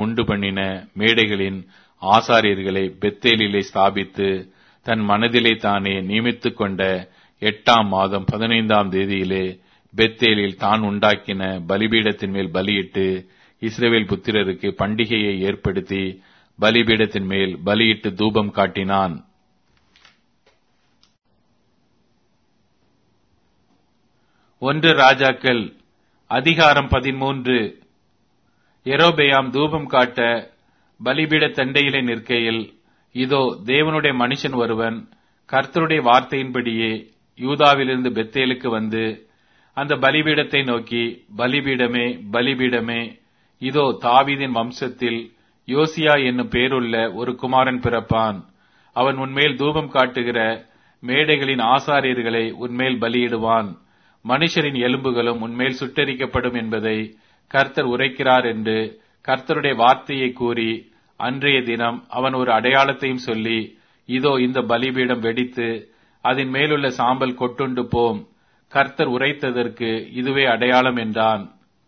உண்டு பண்ணின மேடைகளின் ஆசாரியர்களை பெத்தேலிலே ஸ்தாபித்து தன் மனதிலே தானே நியமித்துக் கொண்ட எட்டாம் மாதம் பதினைந்தாம் தேதியிலே பெத்தேலில் தான் உண்டாக்கின பலிபீடத்தின் மேல் பலியிட்டு இஸ்ரேவேல் புத்திரருக்கு பண்டிகையை ஏற்படுத்தி பலிபீடத்தின் மேல் பலியிட்டு தூபம் காட்டினான் ஒன்று ராஜாக்கள் அதிகாரம் பதிமூன்று எரோபெயாம் தூபம் காட்ட பலிபீட தண்டையிலே நிற்கையில் இதோ தேவனுடைய மனுஷன் ஒருவன் கர்த்தருடைய வார்த்தையின்படியே யூதாவிலிருந்து பெத்தேலுக்கு வந்து அந்த பலிபீடத்தை நோக்கி பலிபீடமே பலிபீடமே இதோ தாவீதின் வம்சத்தில் யோசியா என்னும் பேருள்ள ஒரு குமாரன் பிறப்பான் அவன் உன்மேல் தூபம் காட்டுகிற மேடைகளின் ஆசாரியர்களை உன்மேல் பலியிடுவான் மனுஷரின் எலும்புகளும் உன்மேல் சுட்டரிக்கப்படும் என்பதை கர்த்தர் உரைக்கிறார் என்று கர்த்தருடைய வார்த்தையை கூறி அன்றைய தினம் அவன் ஒரு அடையாளத்தையும் சொல்லி இதோ இந்த பலிபீடம் வெடித்து அதன் மேலுள்ள சாம்பல் கொட்டுண்டு போம் கர்த்தர் உரைத்ததற்கு இதுவே அடையாளம் என்றான்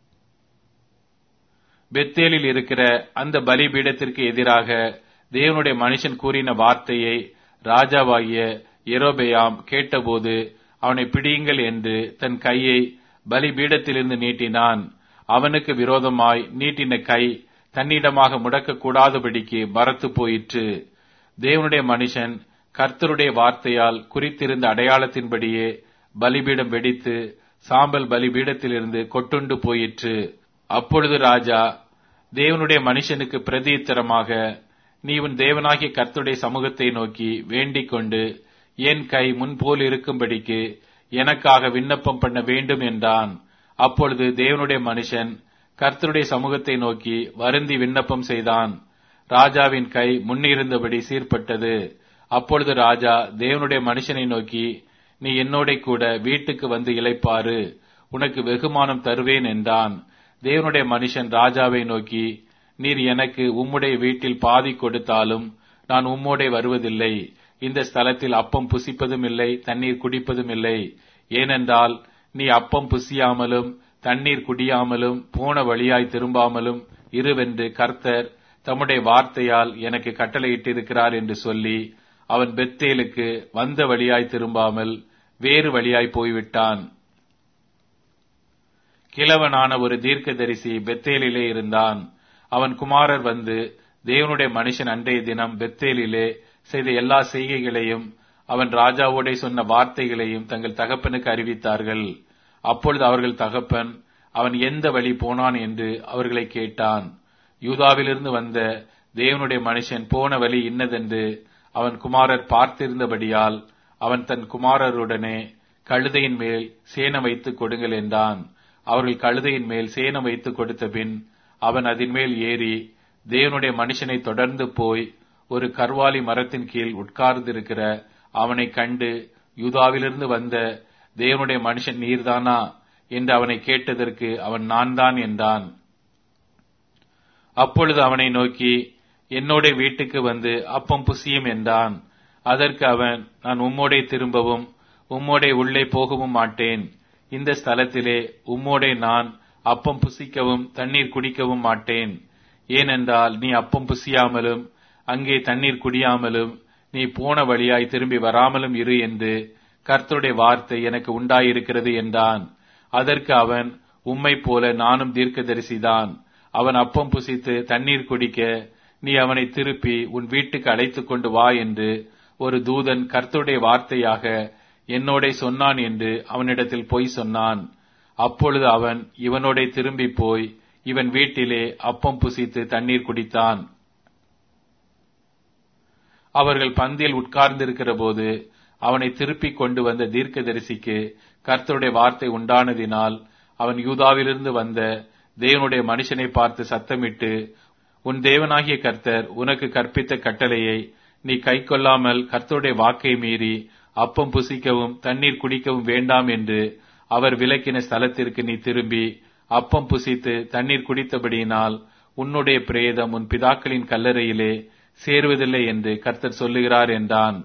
பெத்தேலில் இருக்கிற அந்த பலிபீடத்திற்கு எதிராக தேவனுடைய மனுஷன் கூறின வார்த்தையை ராஜாவாகிய எரோபெயாம் கேட்டபோது அவனை பிடியுங்கள் என்று தன் கையை பலிபீடத்திலிருந்து நீட்டினான் அவனுக்கு விரோதமாய் நீட்டின கை தன்னிடமாக முடக்கக்கூடாதபடிக்கு மரத்து போயிற்று தேவனுடைய மனுஷன் கர்த்தருடைய வார்த்தையால் குறித்திருந்த அடையாளத்தின்படியே பலிபீடம் வெடித்து சாம்பல் பலிபீடத்திலிருந்து கொட்டுண்டு போயிற்று அப்பொழுது ராஜா தேவனுடைய மனுஷனுக்கு பிரதியுத்தரமாக நீ உன் தேவனாகிய கர்த்தருடைய சமூகத்தை நோக்கி வேண்டிக் கொண்டு என் கை முன்போல் இருக்கும்படிக்கு எனக்காக விண்ணப்பம் பண்ண வேண்டும் என்றான் அப்பொழுது தேவனுடைய மனுஷன் கர்த்தருடைய சமூகத்தை நோக்கி வருந்தி விண்ணப்பம் செய்தான் ராஜாவின் கை முன்னிருந்தபடி சீர்பட்டது அப்பொழுது ராஜா தேவனுடைய மனுஷனை நோக்கி நீ என்னோட கூட வீட்டுக்கு வந்து இளைப்பாரு உனக்கு வெகுமானம் தருவேன் என்றான் தேவனுடைய மனுஷன் ராஜாவை நோக்கி நீர் எனக்கு உம்முடைய வீட்டில் பாதி கொடுத்தாலும் நான் உம்மோடே வருவதில்லை இந்த ஸ்தலத்தில் அப்பம் புசிப்பதும் இல்லை தண்ணீர் குடிப்பதும் இல்லை ஏனென்றால் நீ அப்பம் புசியாமலும் தண்ணீர் குடியாமலும் போன வழியாய் திரும்பாமலும் இருவென்று கர்த்தர் தம்முடைய வார்த்தையால் எனக்கு கட்டளையிட்டிருக்கிறார் என்று சொல்லி அவன் பெத்தேலுக்கு வந்த வழியாய் திரும்பாமல் வேறு வழியாய் போய்விட்டான் கிழவனான ஒரு தீர்க்கதரிசி பெத்தேலிலே இருந்தான் அவன் குமாரர் வந்து தேவனுடைய மனுஷன் அன்றைய தினம் பெத்தேலிலே செய்த எல்லா செய்கைகளையும் அவன் ராஜாவோடே சொன்ன வார்த்தைகளையும் தங்கள் தகப்பனுக்கு அறிவித்தார்கள் அப்பொழுது அவர்கள் தகப்பன் அவன் எந்த வழி போனான் என்று அவர்களை கேட்டான் யூதாவிலிருந்து வந்த தேவனுடைய மனுஷன் போன வழி இன்னதென்று அவன் குமாரர் பார்த்திருந்தபடியால் அவன் தன் குமாரருடனே கழுதையின் மேல் சேனம் வைத்துக் கொடுங்கள் என்றான் அவர்கள் கழுதையின் மேல் சேனம் வைத்துக் கொடுத்த பின் அவன் அதன் மேல் ஏறி தேவனுடைய மனுஷனை தொடர்ந்து போய் ஒரு கர்வாலி மரத்தின் கீழ் உட்கார்ந்திருக்கிற அவனை கண்டு யூதாவிலிருந்து வந்த தேவனுடைய மனுஷன் நீர்தானா என்று அவனை கேட்டதற்கு அவன் நான் தான் என்றான் அப்பொழுது அவனை நோக்கி என்னோட வீட்டுக்கு வந்து அப்பம் புசியும் என்றான் அதற்கு அவன் நான் உம்மோடே திரும்பவும் உம்மோடே உள்ளே போகவும் மாட்டேன் இந்த ஸ்தலத்திலே உம்மோடே நான் அப்பம் புசிக்கவும் தண்ணீர் குடிக்கவும் மாட்டேன் ஏனென்றால் நீ அப்பம் புசியாமலும் அங்கே தண்ணீர் குடியாமலும் நீ போன வழியாய் திரும்பி வராமலும் இரு என்று கர்த்தருடைய வார்த்தை எனக்கு உண்டாயிருக்கிறது என்றான் அதற்கு அவன் உம்மை போல நானும் தீர்க்கதரிசிதான் அவன் அப்பம் புசித்து தண்ணீர் குடிக்க நீ அவனை திருப்பி உன் வீட்டுக்கு அழைத்துக் கொண்டு வா என்று ஒரு தூதன் கர்த்தருடைய வார்த்தையாக என்னோட சொன்னான் என்று அவனிடத்தில் பொய் சொன்னான் அப்பொழுது அவன் இவனோட திரும்பி போய் இவன் வீட்டிலே அப்பம் புசித்து தண்ணீர் குடித்தான் அவர்கள் பந்தியில் உட்கார்ந்திருக்கிற போது அவனை திருப்பிக் கொண்டு வந்த தீர்க்கதரிசிக்கு கர்த்தருடைய வார்த்தை உண்டானதினால் அவன் யூதாவிலிருந்து வந்த தேவனுடைய மனுஷனை பார்த்து சத்தமிட்டு உன் தேவனாகிய கர்த்தர் உனக்கு கற்பித்த கட்டளையை நீ கைக்கொள்ளாமல் கர்த்தருடைய வாக்கை மீறி அப்பம் புசிக்கவும் தண்ணீர் குடிக்கவும் வேண்டாம் என்று அவர் விலக்கின ஸ்தலத்திற்கு நீ திரும்பி அப்பம் புசித்து தண்ணீர் குடித்தபடியினால் உன்னுடைய பிரேதம் உன் பிதாக்களின் கல்லறையிலே சேருவதில்லை என்று கர்த்தர் சொல்லுகிறார் என்றான்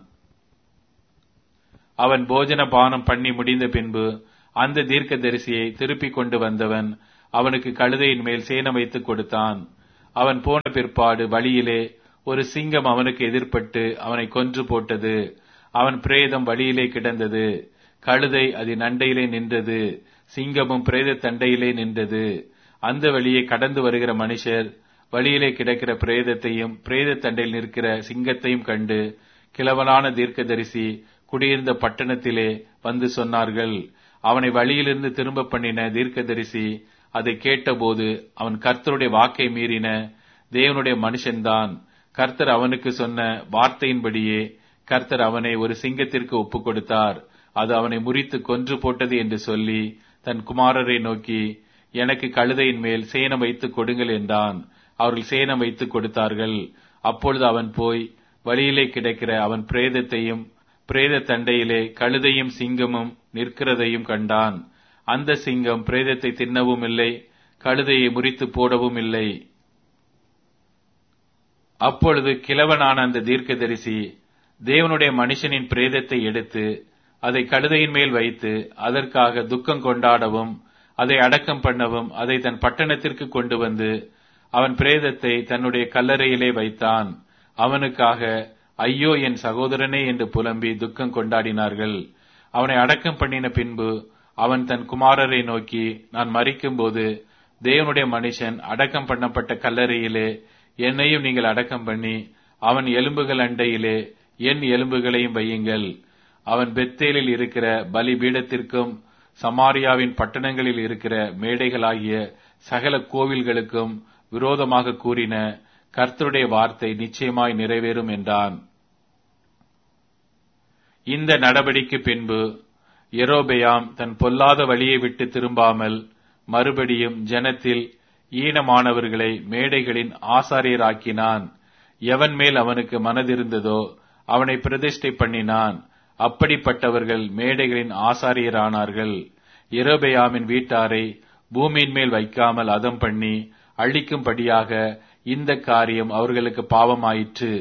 அவன் போஜன பானம் பண்ணி முடிந்த பின்பு அந்த தீர்க்க தரிசியை திருப்பிக் கொண்டு வந்தவன் அவனுக்கு கழுதையின் மேல் சேனம் வைத்துக் கொடுத்தான் அவன் போன பிற்பாடு வழியிலே ஒரு சிங்கம் அவனுக்கு எதிர்ப்பட்டு அவனை கொன்று போட்டது அவன் பிரேதம் வழியிலே கிடந்தது கழுதை அதன் அண்டையிலே நின்றது சிங்கமும் பிரேத தண்டையிலே நின்றது அந்த வழியே கடந்து வருகிற மனுஷர் வழியிலே கிடக்கிற பிரேதத்தையும் பிரேத தண்டையில் நிற்கிற சிங்கத்தையும் கண்டு கிழவனான தீர்க்கதரிசி குடியிருந்த பட்டணத்திலே வந்து சொன்னார்கள் அவனை வழியிலிருந்து திரும்ப பண்ணின தீர்க்கதரிசி அதை கேட்டபோது அவன் கர்த்தருடைய வாக்கை மீறின தேவனுடைய மனுஷன்தான் கர்த்தர் அவனுக்கு சொன்ன வார்த்தையின்படியே கர்த்தர் அவனை ஒரு சிங்கத்திற்கு ஒப்புக் கொடுத்தார் அது அவனை முறித்து கொன்று போட்டது என்று சொல்லி தன் குமாரரை நோக்கி எனக்கு கழுதையின் மேல் சேனம் வைத்துக் கொடுங்கள் என்றான் அவர்கள் சேனம் வைத்துக் கொடுத்தார்கள் அப்பொழுது அவன் போய் வழியிலே கிடக்கிற அவன் பிரேதத்தையும் பிரேத தண்டையிலே கழுதையும் சிங்கமும் நிற்கிறதையும் கண்டான் அந்த சிங்கம் பிரேதத்தை தின்னவும் இல்லை கழுதையை முறித்து போடவும் இல்லை அப்பொழுது கிழவனான அந்த தீர்க்கதரிசி தேவனுடைய மனுஷனின் பிரேதத்தை எடுத்து அதை கழுதையின் மேல் வைத்து அதற்காக துக்கம் கொண்டாடவும் அதை அடக்கம் பண்ணவும் அதை தன் பட்டணத்திற்கு கொண்டு வந்து அவன் பிரேதத்தை தன்னுடைய கல்லறையிலே வைத்தான் அவனுக்காக ஐயோ என் சகோதரனே என்று புலம்பி துக்கம் கொண்டாடினார்கள் அவனை அடக்கம் பண்ணின பின்பு அவன் தன் குமாரரை நோக்கி நான் மறிக்கும்போது தேவனுடைய மனுஷன் அடக்கம் பண்ணப்பட்ட கல்லறையிலே என்னையும் நீங்கள் அடக்கம் பண்ணி அவன் எலும்புகள் அண்டையிலே என் எலும்புகளையும் வையுங்கள் அவன் பெத்தேலில் இருக்கிற பலி பீடத்திற்கும் சமாரியாவின் பட்டணங்களில் இருக்கிற மேடைகளாகிய சகல கோவில்களுக்கும் விரோதமாக கூறின கர்த்தருடைய வார்த்தை நிச்சயமாய் நிறைவேறும் என்றான் இந்த நடவடிக்கை பின்பு எரோபெயாம் தன் பொல்லாத வழியை விட்டு திரும்பாமல் மறுபடியும் ஜனத்தில் ஈனமானவர்களை மேடைகளின் ஆசாரியராக்கினான் எவன் மேல் அவனுக்கு மனதிருந்ததோ அவனை பிரதிஷ்டை பண்ணினான் அப்படிப்பட்டவர்கள் மேடைகளின் ஆசாரியரானார்கள் எரோபெயாமின் வீட்டாரை பூமியின் மேல் வைக்காமல் அதம் பண்ணி அழிக்கும்படியாக இந்த காரியம் அவர்களுக்கு பாவமாயிற்று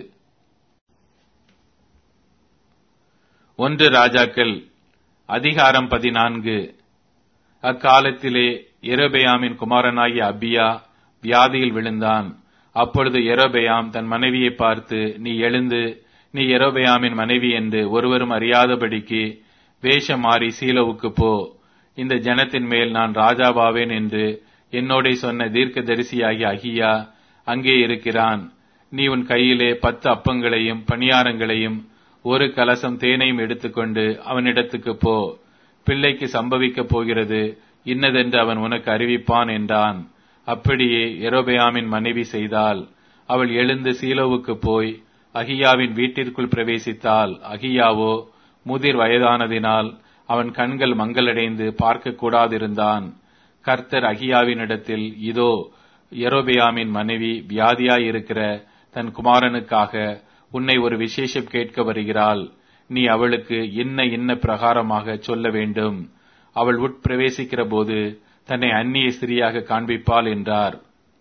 ஒன்று ராஜாக்கள் அதிகாரம் பதினான்கு அக்காலத்திலே எரோபெயாமின் குமாரனாகிய அபியா வியாதியில் விழுந்தான் அப்பொழுது எரோபெயாம் தன் மனைவியை பார்த்து நீ எழுந்து நீ எரோபெயாமின் மனைவி என்று ஒருவரும் அறியாதபடிக்கு வேஷம் மாறி சீலோவுக்கு போ இந்த ஜனத்தின் மேல் நான் ராஜாவாவேன் என்று என்னோட சொன்ன தீர்க்க தரிசியாகிய அகியா அங்கே இருக்கிறான் நீ உன் கையிலே பத்து அப்பங்களையும் பணியாரங்களையும் ஒரு கலசம் தேனையும் எடுத்துக்கொண்டு அவனிடத்துக்கு போ பிள்ளைக்கு சம்பவிக்கப் போகிறது இன்னதென்று அவன் உனக்கு அறிவிப்பான் என்றான் அப்படியே எரோபெயாமின் மனைவி செய்தால் அவள் எழுந்து சீலோவுக்கு போய் அகியாவின் வீட்டிற்குள் பிரவேசித்தாள் அகியாவோ முதிர் வயதானதினால் அவன் கண்கள் மங்களடைந்து பார்க்க கூடாதிருந்தான் கர்த்தர் அகியாவினிடத்தில் இதோ எரோபெயாமின் மனைவி வியாதியாயிருக்கிற தன் குமாரனுக்காக உன்னை ஒரு விசேஷம் கேட்க வருகிறாள் நீ அவளுக்கு இன்ன இன்ன பிரகாரமாக சொல்ல வேண்டும் அவள் உட்பிரவேசிக்கிற போது தன்னை அந்நிய ஸ்திரியாக காண்பிப்பாள் என்றார்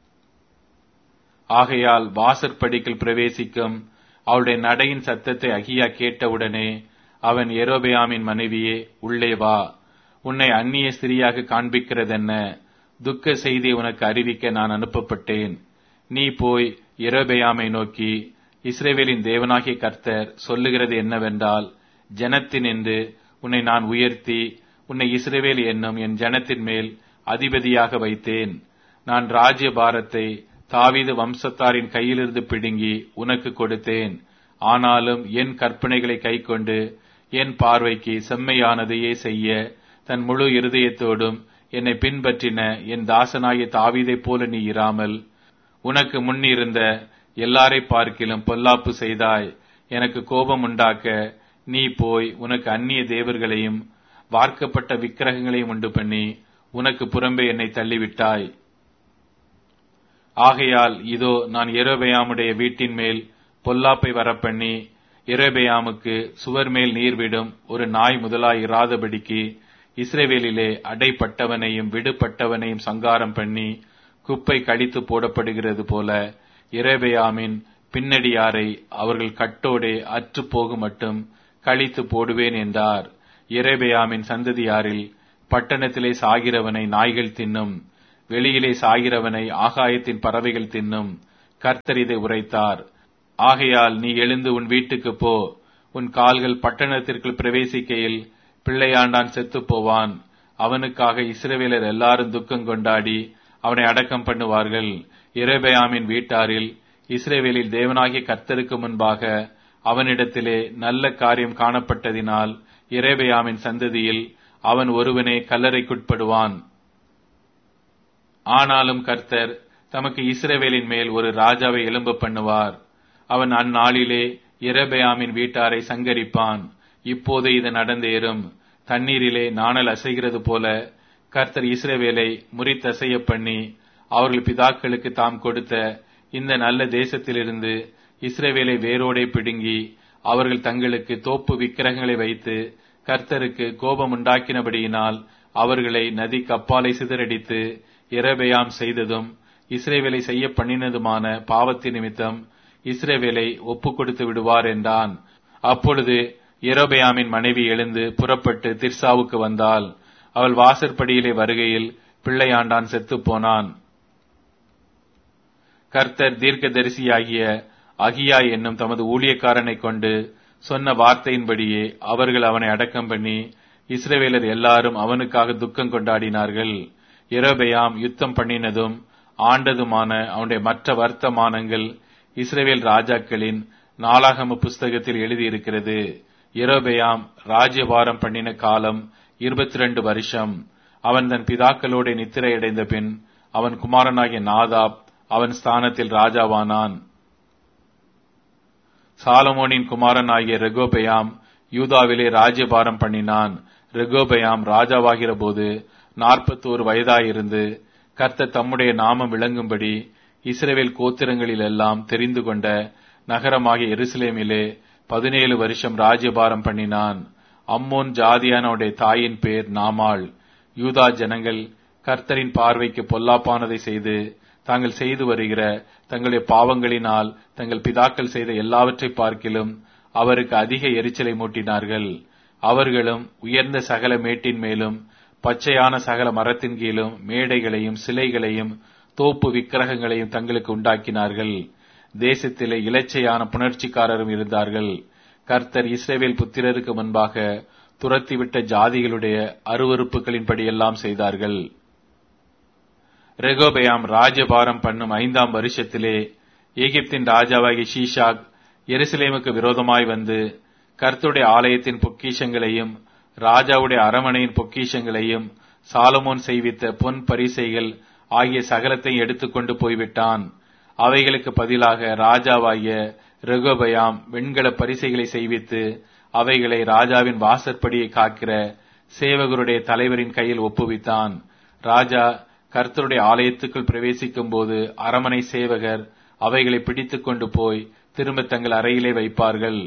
ஆகையால் வாசற்படிக்குள் பிரவேசிக்கும் அவளுடைய நடையின் சத்தத்தை அகியா கேட்டவுடனே அவன் எரோபெயாமின் மனைவியே உள்ளே வா உன்னை அந்நிய ஸ்திரியாக காண்பிக்கிறதென்ன துக்க செய்தி உனக்கு அறிவிக்க நான் அனுப்பப்பட்டேன் நீ போய் எரோபெயாமை நோக்கி இஸ்ரேவேலின் தேவனாகிய கர்த்தர் சொல்லுகிறது என்னவென்றால் ஜனத்தின் என்று உன்னை நான் உயர்த்தி உன்னை இஸ்ரேவேல் என்னும் என் ஜனத்தின் மேல் அதிபதியாக வைத்தேன் நான் ராஜ்ய பாரத்தை தாவீது வம்சத்தாரின் கையிலிருந்து பிடுங்கி உனக்கு கொடுத்தேன் ஆனாலும் என் கற்பனைகளை கைக்கொண்டு என் பார்வைக்கு செம்மையானதையே செய்ய தன் முழு இருதயத்தோடும் என்னை பின்பற்றின என் தாசனாகிய தாவீதைப் போல நீ இராமல் உனக்கு முன்னிருந்த எல்லாரை பார்க்கிலும் பொல்லாப்பு செய்தாய் எனக்கு கோபம் உண்டாக்க நீ போய் உனக்கு அந்நிய தேவர்களையும் வார்க்கப்பட்ட விக்கிரகங்களையும் உண்டு பண்ணி உனக்கு புறம்பே என்னை தள்ளிவிட்டாய் ஆகையால் இதோ நான் எரோபெயாமுடைய வீட்டின் மேல் பொல்லாப்பை வரப்பண்ணி எரோபெயாமுக்கு சுவர் மேல் நீர் விடும் ஒரு நாய் முதலாய் இராதபடிக்கு இஸ்ரேவேலிலே அடைப்பட்டவனையும் விடுபட்டவனையும் சங்காரம் பண்ணி குப்பை கடித்து போடப்படுகிறது போல இரேபெயாமின் பின்னடியாரை அவர்கள் கட்டோடே அற்று போகும் மட்டும் கழித்து போடுவேன் என்றார் இரேபெயாமின் சந்ததியாரில் பட்டணத்திலே சாகிறவனை நாய்கள் தின்னும் வெளியிலே சாகிறவனை ஆகாயத்தின் பறவைகள் தின்னும் கர்த்தர் இதை உரைத்தார் ஆகையால் நீ எழுந்து உன் வீட்டுக்கு போ உன் கால்கள் பட்டணத்திற்குள் பிரவேசிக்கையில் பிள்ளையாண்டான் செத்துப் போவான் அவனுக்காக இஸ்ரவேலர் எல்லாரும் துக்கம் கொண்டாடி அவனை அடக்கம் பண்ணுவார்கள் இரபயாமின் வீட்டாரில் இஸ்ரேவேலில் தேவனாகிய கர்த்தருக்கு முன்பாக அவனிடத்திலே நல்ல காரியம் காணப்பட்டதினால் இரேபயாமின் சந்ததியில் அவன் ஒருவனே கல்லறைக்குட்படுவான் ஆனாலும் கர்த்தர் தமக்கு இஸ்ரவேலின் மேல் ஒரு ராஜாவை எலும்ப பண்ணுவார் அவன் அந்நாளிலே இரபயாமின் வீட்டாரை சங்கரிப்பான் இப்போது இது நடந்தேறும் தண்ணீரிலே நாணல் அசைகிறது போல கர்த்தர் இஸ்ரவேலை முறித்தசைய பண்ணி அவர்கள் பிதாக்களுக்கு தாம் கொடுத்த இந்த நல்ல தேசத்திலிருந்து இஸ்ரவேலை வேரோடே பிடுங்கி அவர்கள் தங்களுக்கு தோப்பு விக்கிரகங்களை வைத்து கர்த்தருக்கு கோபம் உண்டாக்கினபடியினால் அவர்களை நதி கப்பாலை சிதறடித்து இரபெயாம் செய்ததும் இஸ்ரேவேலை செய்ய பண்ணினதுமான பாவத்தின் நிமித்தம் இஸ்ரேவேலை ஒப்புக் கொடுத்து விடுவார் என்றான் அப்பொழுது எரோபெயாமின் மனைவி எழுந்து புறப்பட்டு திர்சாவுக்கு வந்தாள் அவள் வாசற்படியிலே வருகையில் பிள்ளையாண்டான் செத்துப் போனான் கர்த்தர் தீர்க்கதரிசியாகிய அகியா என்னும் தமது ஊழியக்காரனை கொண்டு சொன்ன வார்த்தையின்படியே அவர்கள் அவனை அடக்கம் பண்ணி இஸ்ரவேலர் எல்லாரும் அவனுக்காக துக்கம் கொண்டாடினார்கள் எரோபெயாம் யுத்தம் பண்ணினதும் ஆண்டதுமான அவனுடைய மற்ற வர்த்தமானங்கள் இஸ்ரேவேல் ராஜாக்களின் நாளாகம புஸ்தகத்தில் எழுதியிருக்கிறது எரோபெயாம் ராஜ்யபாரம் பண்ணின காலம் இருபத்தி ரெண்டு வருஷம் அவன் தன் பிதாக்களோட நித்திரையடைந்த பின் அவன் குமாரனாகிய நாதாப் அவன் ஸ்தானத்தில் ராஜாவானான் சாலமோனின் குமாரனாகிய ரெகோபெயாம் யூதாவிலே ராஜ்யபாரம் பண்ணினான் ரெகோபெயாம் ராஜாவாகிற போது நாற்பத்தோரு வயதாயிருந்து கர்த்தர் தம்முடைய நாமம் விளங்கும்படி இஸ்ரேவேல் கோத்திரங்களில் எல்லாம் தெரிந்து கொண்ட நகரமாகிய எருசலேமிலே பதினேழு வருஷம் ராஜ்யபாரம் பண்ணினான் அம்மோன் ஜாதியானோடைய தாயின் பேர் நாமாள் யூதா ஜனங்கள் கர்த்தரின் பார்வைக்கு பொல்லாப்பானதை செய்து தாங்கள் செய்து வருகிற தங்களுடைய பாவங்களினால் தங்கள் பிதாக்கள் செய்த எல்லாவற்றை பார்க்கிலும் அவருக்கு அதிக எரிச்சலை மூட்டினார்கள் அவர்களும் உயர்ந்த சகல மேட்டின் மேலும் பச்சையான சகல மரத்தின் கீழும் மேடைகளையும் சிலைகளையும் தோப்பு விக்கிரகங்களையும் தங்களுக்கு உண்டாக்கினார்கள் தேசத்திலே இலச்சையான புணர்ச்சிக்காரரும் இருந்தார்கள் கர்த்தர் இஸ்ரேவேல் புத்திரருக்கு முன்பாக துரத்திவிட்ட ஜாதிகளுடைய அருவறுப்புகளின்படியெல்லாம் செய்தார்கள் ரெகோபயாம் ராஜபாரம் பண்ணும் ஐந்தாம் வருஷத்திலே எகிப்தின் ராஜாவாகிய ஷீஷாக் எருசலேமுக்கு விரோதமாய் வந்து கர்த்துடைய ஆலயத்தின் பொக்கிஷங்களையும் ராஜாவுடைய அரமனையின் பொக்கிஷங்களையும் சாலமோன் செய்வித்த பொன் பரிசைகள் ஆகிய சகலத்தை எடுத்துக்கொண்டு போய்விட்டான் அவைகளுக்கு பதிலாக ராஜாவாகிய ரெகோபயாம் வெண்கல பரிசைகளை செய்வித்து அவைகளை ராஜாவின் வாசற்படியை காக்கிற சேவகருடைய தலைவரின் கையில் ஒப்புவித்தான் ராஜா கர்த்தருடைய ஆலயத்துக்குள் பிரவேசிக்கும் போது அரமனை சேவகர் அவைகளை பிடித்துக் கொண்டு போய் திரும்ப தங்கள் அறையிலே வைப்பார்கள்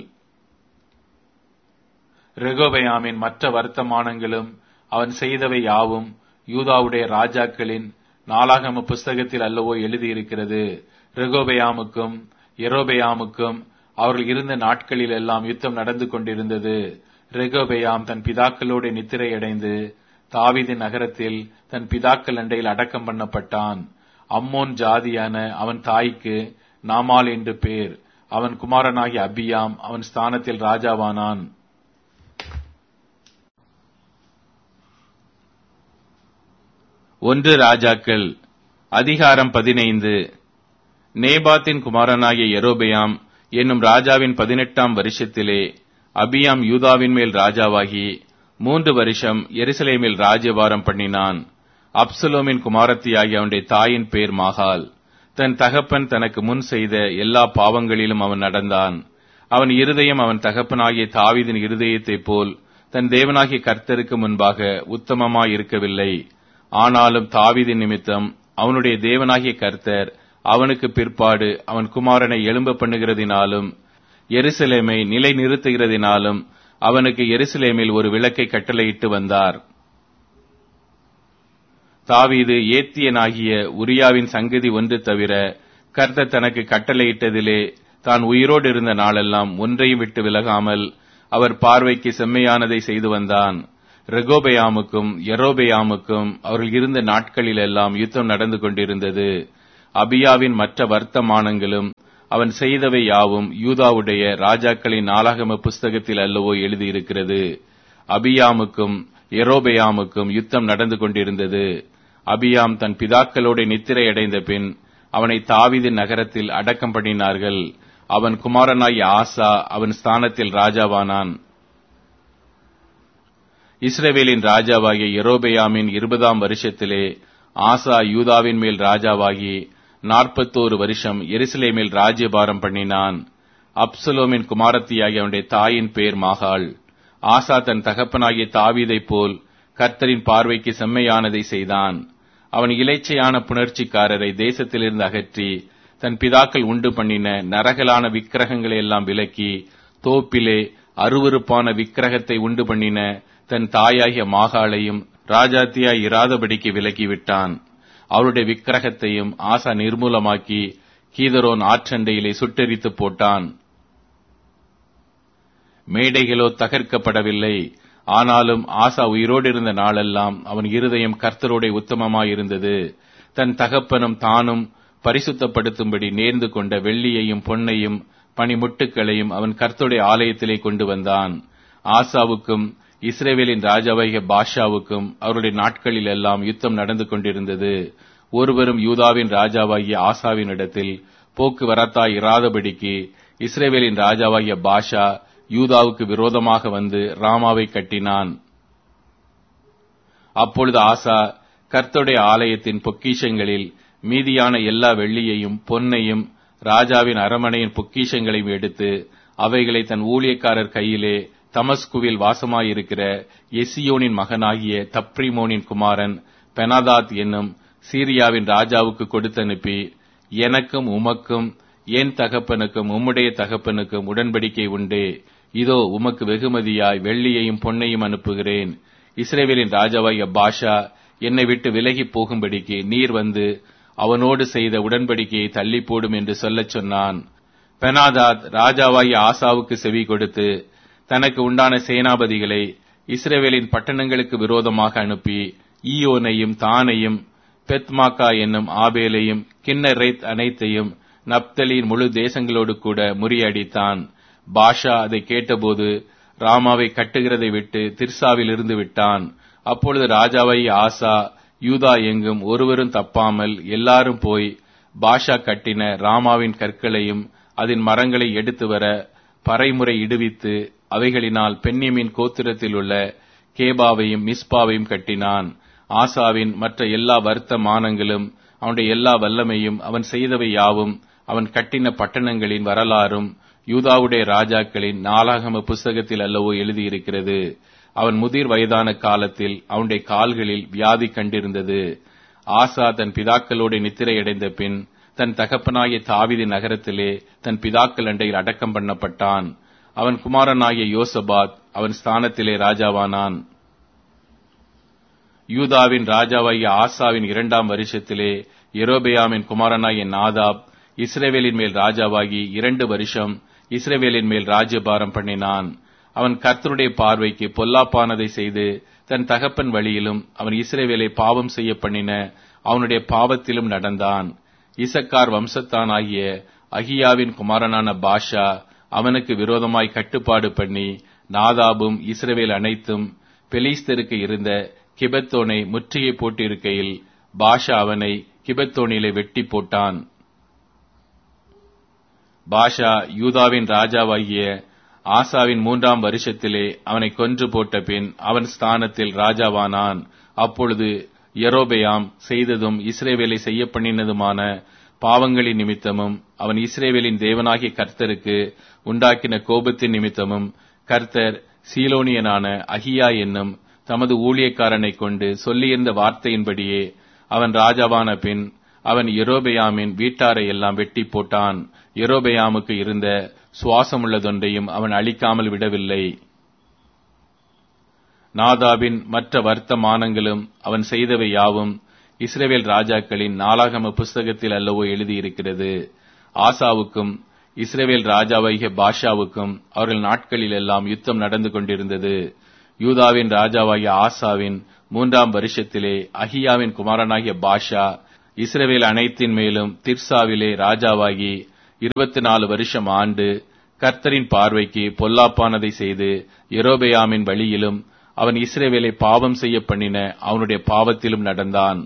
ரெகோபயாமின் மற்ற வர்த்தமானங்களும் அவன் செய்தவை யாவும் யூதாவுடைய ராஜாக்களின் நாளாகம புஸ்தகத்தில் அல்லவோ எழுதியிருக்கிறது ரெகோபயாமுக்கும் எரோபயாமுக்கும் அவர்கள் இருந்த நாட்களில் எல்லாம் யுத்தம் நடந்து கொண்டிருந்தது ரெகோபயாம் தன் பிதாக்களோடு நித்திரையடைந்து தாவிதின் நகரத்தில் தன் பிதாக்கள் அண்டையில் அடக்கம் பண்ணப்பட்டான் அம்மோன் ஜாதியான அவன் தாய்க்கு நாமால் என்று பேர் அவன் குமாரனாகிய அபியாம் அவன் ஸ்தானத்தில் ராஜாவானான் ஒன்று ராஜாக்கள் அதிகாரம் பதினைந்து நேபாத்தின் குமாரனாகிய எரோபெயாம் என்னும் ராஜாவின் பதினெட்டாம் வருஷத்திலே அபியாம் யூதாவின் மேல் ராஜாவாகி மூன்று வருஷம் எருசலேமில் ராஜ்யபாரம் பண்ணினான் அப்சலோமின் குமாரத்தியாகிய அவனுடைய தாயின் பேர் மாகால் தன் தகப்பன் தனக்கு முன் செய்த எல்லா பாவங்களிலும் அவன் நடந்தான் அவன் இருதயம் அவன் தகப்பனாகிய தாவிதின் இருதயத்தைப் போல் தன் தேவனாகிய கர்த்தருக்கு முன்பாக உத்தமமாய் இருக்கவில்லை ஆனாலும் தாவிதின் நிமித்தம் அவனுடைய தேவனாகிய கர்த்தர் அவனுக்கு பிற்பாடு அவன் குமாரனை எழும்ப பண்ணுகிறதினாலும் எருசலேமை நிலை நிறுத்துகிறதினாலும் அவனுக்கு எருசலேமில் ஒரு விளக்கை கட்டளையிட்டு வந்தார் தாவீது ஏத்தியனாகிய உரியாவின் சங்கதி ஒன்று தவிர கர்த்தர் தனக்கு கட்டளையிட்டதிலே தான் உயிரோடு இருந்த நாளெல்லாம் ஒன்றையும் விட்டு விலகாமல் அவர் பார்வைக்கு செம்மையானதை செய்து வந்தான் ரெகோபயாமுக்கும் எரோபயாமுக்கும் அவர்கள் இருந்த நாட்களிலெல்லாம் யுத்தம் நடந்து கொண்டிருந்தது அபியாவின் மற்ற வர்த்தமானங்களும் அவன் செய்தவை யாவும் யூதாவுடைய ராஜாக்களின் நாளாகம புஸ்தகத்தில் அல்லவோ எழுதியிருக்கிறது அபியாமுக்கும் எரோபயாமுக்கும் யுத்தம் நடந்து கொண்டிருந்தது அபியாம் தன் பிதாக்களோடு நித்திரை அடைந்த பின் அவனை தாவிதின் நகரத்தில் அடக்கம் பண்ணினார்கள் அவன் குமாரனாய் ஆசா அவன் ஸ்தானத்தில் ராஜாவானான் இஸ்ரேவேலின் ராஜாவாகிய எரோபயாமின் இருபதாம் வருஷத்திலே ஆசா யூதாவின் மேல் ராஜாவாகி நாற்பத்தோரு வருஷம் எருசலேமில் ராஜ்யபாரம் பண்ணினான் அப்சலோமின் குமாரத்தியாகிய அவனுடைய தாயின் பேர் மாகாள் ஆசா தன் தகப்பனாகிய தாவீதைப் போல் கர்த்தரின் பார்வைக்கு செம்மையானதை செய்தான் அவன் இலைச்சையான புணர்ச்சிக்காரரை தேசத்திலிருந்து அகற்றி தன் பிதாக்கள் உண்டு பண்ணின நரகலான விக்கிரகங்களை எல்லாம் விலக்கி தோப்பிலே அருவருப்பான விக்கிரகத்தை உண்டு பண்ணின தன் தாயாகிய மாகாளையும் ராஜாத்தியாய் இராதபடிக்கு விலக்கிவிட்டான் அவருடைய விக்கிரகத்தையும் ஆசா நிர்மூலமாக்கி கீதரோன் ஆற்றண்டையிலே சுட்டெரித்து போட்டான் மேடைகளோ தகர்க்கப்படவில்லை ஆனாலும் ஆசா உயிரோடு இருந்த நாளெல்லாம் அவன் இருதயம் கர்த்தரோட உத்தமமாயிருந்தது தன் தகப்பனும் தானும் பரிசுத்தப்படுத்தும்படி நேர்ந்து கொண்ட வெள்ளியையும் பொன்னையும் பனிமுட்டுக்களையும் அவன் கர்த்தருடைய ஆலயத்திலே கொண்டு வந்தான் ஆசாவுக்கும் இஸ்ரேவேலின் ராஜாவாகிய பாஷாவுக்கும் அவருடைய நாட்களில் எல்லாம் யுத்தம் நடந்து கொண்டிருந்தது ஒருவரும் யூதாவின் ராஜாவாகிய ஆசாவின் இடத்தில் போக்குவரத்தாய் இராதபடிக்கு இஸ்ரேவேலின் ராஜாவாகிய பாஷா யூதாவுக்கு விரோதமாக வந்து ராமாவை கட்டினான் அப்பொழுது ஆசா கர்த்தருடைய ஆலயத்தின் பொக்கிஷங்களில் மீதியான எல்லா வெள்ளியையும் பொன்னையும் ராஜாவின் அரமனையின் பொக்கிஷங்களையும் எடுத்து அவைகளை தன் ஊழியக்காரர் கையிலே தமஸ்குவில் வாசமாயிருக்கிற எசியோனின் மகனாகிய தப்ரிமோனின் குமாரன் பெனாதாத் என்னும் சீரியாவின் ராஜாவுக்கு கொடுத்தனுப்பி எனக்கும் உமக்கும் என் தகப்பனுக்கும் உம்முடைய தகப்பனுக்கும் உடன்படிக்கை உண்டே இதோ உமக்கு வெகுமதியாய் வெள்ளியையும் பொன்னையும் அனுப்புகிறேன் இஸ்ரேவேலின் ராஜாவாகிய பாஷா என்னை விட்டு விலகி போகும்படிக்கு நீர் வந்து அவனோடு செய்த உடன்படிக்கையை தள்ளி போடும் என்று சொல்லச் சொன்னான் பெனாதாத் ராஜாவாகிய ஆசாவுக்கு செவி கொடுத்து தனக்கு உண்டான சேனாபதிகளை இஸ்ரேவேலின் பட்டணங்களுக்கு விரோதமாக அனுப்பி ஈயோனையும் தானையும் பெத்மாக்கா என்னும் ஆபேலையும் கிண்ணரைத் அனைத்தையும் நப்தலியின் முழு தேசங்களோடு கூட முறியடித்தான் பாஷா அதை கேட்டபோது ராமாவை கட்டுகிறதை விட்டு திர்சாவில் இருந்து விட்டான் அப்பொழுது ராஜாவை ஆசா யூதா எங்கும் ஒருவரும் தப்பாமல் எல்லாரும் போய் பாஷா கட்டின ராமாவின் கற்களையும் அதன் மரங்களை எடுத்து வர பறைமுறை இடுவித்து அவைகளினால் பெண்ணியமின் கோத்திரத்தில் உள்ள கேபாவையும் மிஸ்பாவையும் கட்டினான் ஆசாவின் மற்ற எல்லா வர்த்தமானங்களும் அவனுடைய எல்லா வல்லமையும் அவன் செய்தவை யாவும் அவன் கட்டின பட்டணங்களின் வரலாறும் யூதாவுடைய ராஜாக்களின் நாளாகம புஸ்தகத்தில் அல்லவோ எழுதியிருக்கிறது அவன் முதிர் வயதான காலத்தில் அவனுடைய கால்களில் வியாதி கண்டிருந்தது ஆசா தன் பிதாக்களோடு நித்திரையடைந்த பின் தன் தகப்பனாகிய தாவிதி நகரத்திலே தன் பிதாக்கள் அண்டையில் அடக்கம் பண்ணப்பட்டான் அவன் குமாரனாகிய யோசபாத் அவன் ஸ்தானத்திலே ராஜாவானான் யூதாவின் ராஜாவாகிய ஆசாவின் இரண்டாம் வருஷத்திலே எரோபெயாமின் குமாரனாகிய நாதாப் இஸ்ரேவேலின் மேல் ராஜாவாகி இரண்டு வருஷம் இஸ்ரேவேலின் மேல் ராஜ்யபாரம் பண்ணினான் அவன் கர்த்தருடைய பார்வைக்கு பொல்லாப்பானதை செய்து தன் தகப்பன் வழியிலும் அவன் இஸ்ரேவேலை பாவம் செய்ய பண்ணின அவனுடைய பாவத்திலும் நடந்தான் இசக்கார் வம்சத்தானாகிய அகியாவின் குமாரனான பாஷா அவனுக்கு விரோதமாய் கட்டுப்பாடு பண்ணி நாதாபும் இஸ்ரவேல் அனைத்தும் பெலிஸ்தருக்கு இருந்த கிபத்தோனை முற்றுகை போட்டிருக்கையில் பாஷா அவனை கிபத்தோனிலே வெட்டி போட்டான் பாஷா யூதாவின் ராஜாவாகிய ஆசாவின் மூன்றாம் வருஷத்திலே அவனை கொன்று போட்ட பின் அவன் ஸ்தானத்தில் ராஜாவானான் அப்பொழுது எரோபெயாம் செய்ததும் இஸ்ரேவேலை செய்ய பண்ணினதுமான பாவங்களின் நிமித்தமும் அவன் இஸ்ரேவேலின் தேவனாகிய கர்த்தருக்கு உண்டாக்கின கோபத்தின் நிமித்தமும் கர்த்தர் சீலோனியனான அகியா என்னும் தமது ஊழியக்காரனை கொண்டு சொல்லியிருந்த வார்த்தையின்படியே அவன் ராஜாவான பின் அவன் எரோபெயாமின் வீட்டாரை எல்லாம் வெட்டி போட்டான் எரோபெயாமுக்கு இருந்த சுவாசமுள்ளதொன்றையும் அவன் அழிக்காமல் விடவில்லை நாதாபின் மற்ற வர்த்தமானங்களும் அவன் செய்தவை யாவும் இஸ்ரேவேல் ராஜாக்களின் நாளாகம புஸ்தகத்தில் அல்லவோ எழுதியிருக்கிறது ஆசாவுக்கும் இஸ்ரேவேல் ராஜாவாகிய பாஷாவுக்கும் அவர்கள் நாட்களில் எல்லாம் யுத்தம் நடந்து கொண்டிருந்தது யூதாவின் ராஜாவாகிய ஆசாவின் மூன்றாம் வருஷத்திலே அகியாவின் குமாரனாகிய பாஷா இஸ்ரவேல் அனைத்தின் மேலும் திர்சாவிலே ராஜாவாகி இருபத்தி நாலு வருஷம் ஆண்டு கர்த்தரின் பார்வைக்கு பொல்லாப்பானதை செய்து எரோபெயாமின் வழியிலும் அவன் இஸ்ரேவேலை பாவம் செய்ய பண்ணின அவனுடைய பாவத்திலும் நடந்தான்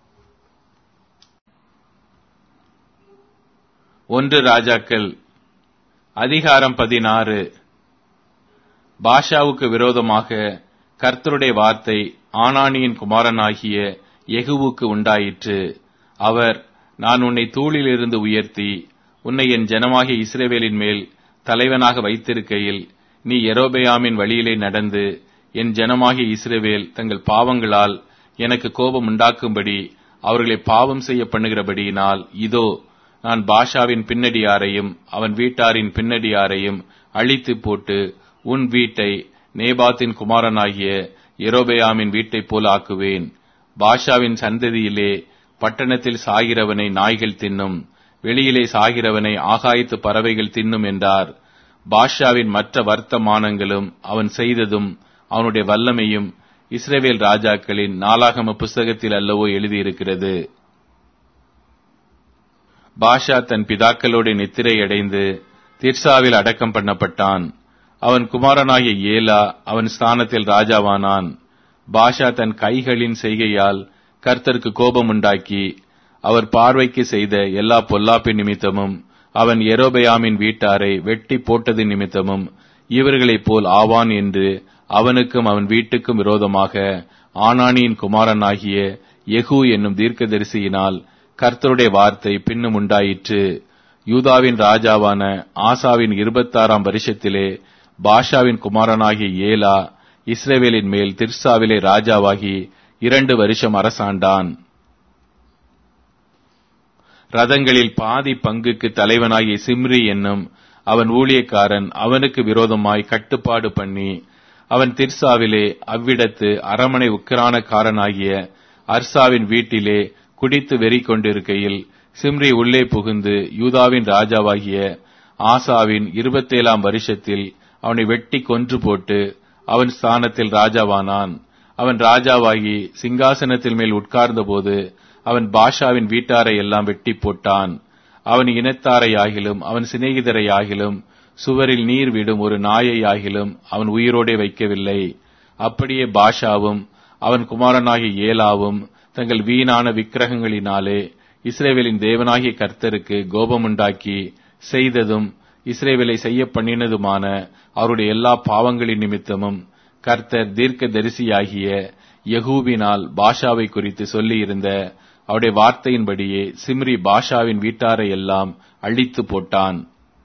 ஒன்று ராஜாக்கள் அதிகாரம் பதினாறு பாஷாவுக்கு விரோதமாக கர்த்தருடைய வார்த்தை ஆனானியின் குமாரனாகிய எகுவுக்கு உண்டாயிற்று அவர் நான் உன்னை தூளிலிருந்து உயர்த்தி உன்னை என் ஜனமாகிய இஸ்ரேவேலின் மேல் தலைவனாக வைத்திருக்கையில் நீ எரோபெயாமின் வழியிலே நடந்து என் ஜனமாகிய இஸ்ரேவேல் தங்கள் பாவங்களால் எனக்கு கோபம் உண்டாக்கும்படி அவர்களை பாவம் செய்ய பண்ணுகிறபடியினால் இதோ நான் பாஷாவின் பின்னடியாரையும் அவன் வீட்டாரின் பின்னடியாரையும் அழித்து போட்டு உன் வீட்டை நேபாத்தின் குமாரனாகிய எரோபெயாமின் வீட்டைப் போல ஆக்குவேன் பாஷாவின் சந்ததியிலே பட்டணத்தில் சாகிறவனை நாய்கள் தின்னும் வெளியிலே சாகிறவனை ஆகாயத்து பறவைகள் தின்னும் என்றார் பாஷாவின் மற்ற வர்த்தமானங்களும் அவன் செய்ததும் அவனுடைய வல்லமையும் இஸ்ரேவேல் ராஜாக்களின் நாளாகம புஸ்தகத்தில் அல்லவோ எழுதியிருக்கிறது பாஷா தன் பிதாக்களோடு நித்திரை அடைந்து திர்சாவில் அடக்கம் பண்ணப்பட்டான் அவன் குமாரனாகிய ஏலா அவன் ஸ்தானத்தில் ராஜாவானான் பாஷா தன் கைகளின் செய்கையால் கர்த்தருக்கு கோபம் உண்டாக்கி அவர் பார்வைக்கு செய்த எல்லா பொல்லாப்பின் நிமித்தமும் அவன் எரோபயாமின் வீட்டாரை வெட்டி போட்டது நிமித்தமும் இவர்களைப் போல் ஆவான் என்று அவனுக்கும் அவன் வீட்டுக்கும் விரோதமாக ஆனானியின் குமாரனாகிய எகு என்னும் தீர்க்கதரிசியினால் கர்த்தருடைய வார்த்தை பின்னும் உண்டாயிற்று யூதாவின் ராஜாவான ஆசாவின் இருபத்தாறாம் வருஷத்திலே பாஷாவின் குமாரனாகிய ஏலா இஸ்ரேவேலின் மேல் திர்சாவிலே ராஜாவாகி இரண்டு வருஷம் அரசாண்டான் ரதங்களில் பாதி பங்குக்கு தலைவனாகிய சிம்ரி என்னும் அவன் ஊழியக்காரன் அவனுக்கு விரோதமாய் கட்டுப்பாடு பண்ணி அவன் திர்சாவிலே அவ்விடத்து அரமனை உக்கிரானக்காரனாகிய அர்சாவின் வீட்டிலே குடித்து வெறி கொண்டிருக்கையில் சிம்ரி உள்ளே புகுந்து யூதாவின் ராஜாவாகிய ஆசாவின் இருபத்தேழாம் வருஷத்தில் அவனை வெட்டி கொன்று போட்டு அவன் ஸ்தானத்தில் ராஜாவானான் அவன் ராஜாவாகி சிங்காசனத்தில் மேல் உட்கார்ந்தபோது அவன் பாஷாவின் வீட்டாரை எல்லாம் வெட்டி போட்டான் அவன் இனத்தாரையாகிலும் அவன் சிநேகிதரையாகிலும் சுவரில் நீர் விடும் ஒரு நாயையாகிலும் அவன் உயிரோடே வைக்கவில்லை அப்படியே பாஷாவும் அவன் குமாரனாகிய ஏலாவும் தங்கள் வீணான விக்கிரகங்களினாலே இஸ்ரேவேலின் தேவனாகிய கர்த்தருக்கு கோபமுண்டாக்கி செய்ததும் இஸ்ரேவேலை செய்ய பண்ணினதுமான அவருடைய எல்லா பாவங்களின் நிமித்தமும் கர்த்தர் தீர்க்க தரிசியாகிய யகூபினால் பாஷாவை குறித்து சொல்லியிருந்த அவருடைய வார்த்தையின்படியே சிம்ரி பாஷாவின் வீட்டாரை எல்லாம் அழித்து போட்டான்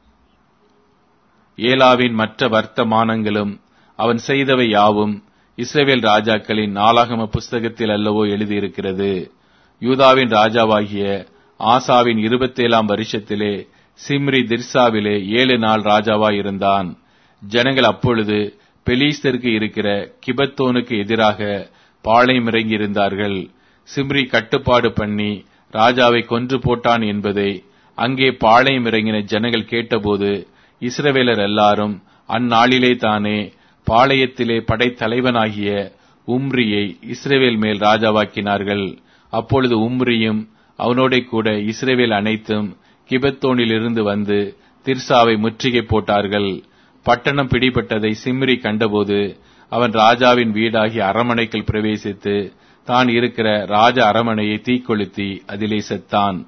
ஏலாவின் மற்ற வர்த்தமானங்களும் அவன் செய்தவை யாவும் இஸ்ரேவேல் ராஜாக்களின் நாளாகம புஸ்தகத்தில் அல்லவோ எழுதியிருக்கிறது யூதாவின் ராஜாவாகிய ஆசாவின் இருபத்தேழாம் வருஷத்திலே சிம்ரி திர்சாவிலே ஏழு நாள் ராஜாவாயிருந்தான் ஜனங்கள் அப்பொழுது பெலீஸ்தருக்கு இருக்கிற கிபத்தோனுக்கு எதிராக பாளையம் இறங்கியிருந்தார்கள் சிம்ரி கட்டுப்பாடு பண்ணி ராஜாவை கொன்று போட்டான் என்பதை அங்கே பாளையம் இறங்கின ஜனங்கள் கேட்டபோது இஸ்ரவேலர் எல்லாரும் அந்நாளிலே தானே பாளையத்திலே படைத்தலைவனாகிய உம்ரியை இஸ்ரேவேல் மேல் ராஜாவாக்கினார்கள் அப்பொழுது உம்ரியும் அவனோட கூட இஸ்ரேவேல் அனைத்தும் கிபத்தோனிலிருந்து வந்து திர்சாவை முற்றுகை போட்டார்கள் பட்டணம் பிடிபட்டதை சிம்ரி கண்டபோது அவன் ராஜாவின் வீடாகிய அரமனைக்குள் பிரவேசித்து தான் இருக்கிற ராஜ அரமனையை தீக்கொளுத்தி அதிலே செத்தான்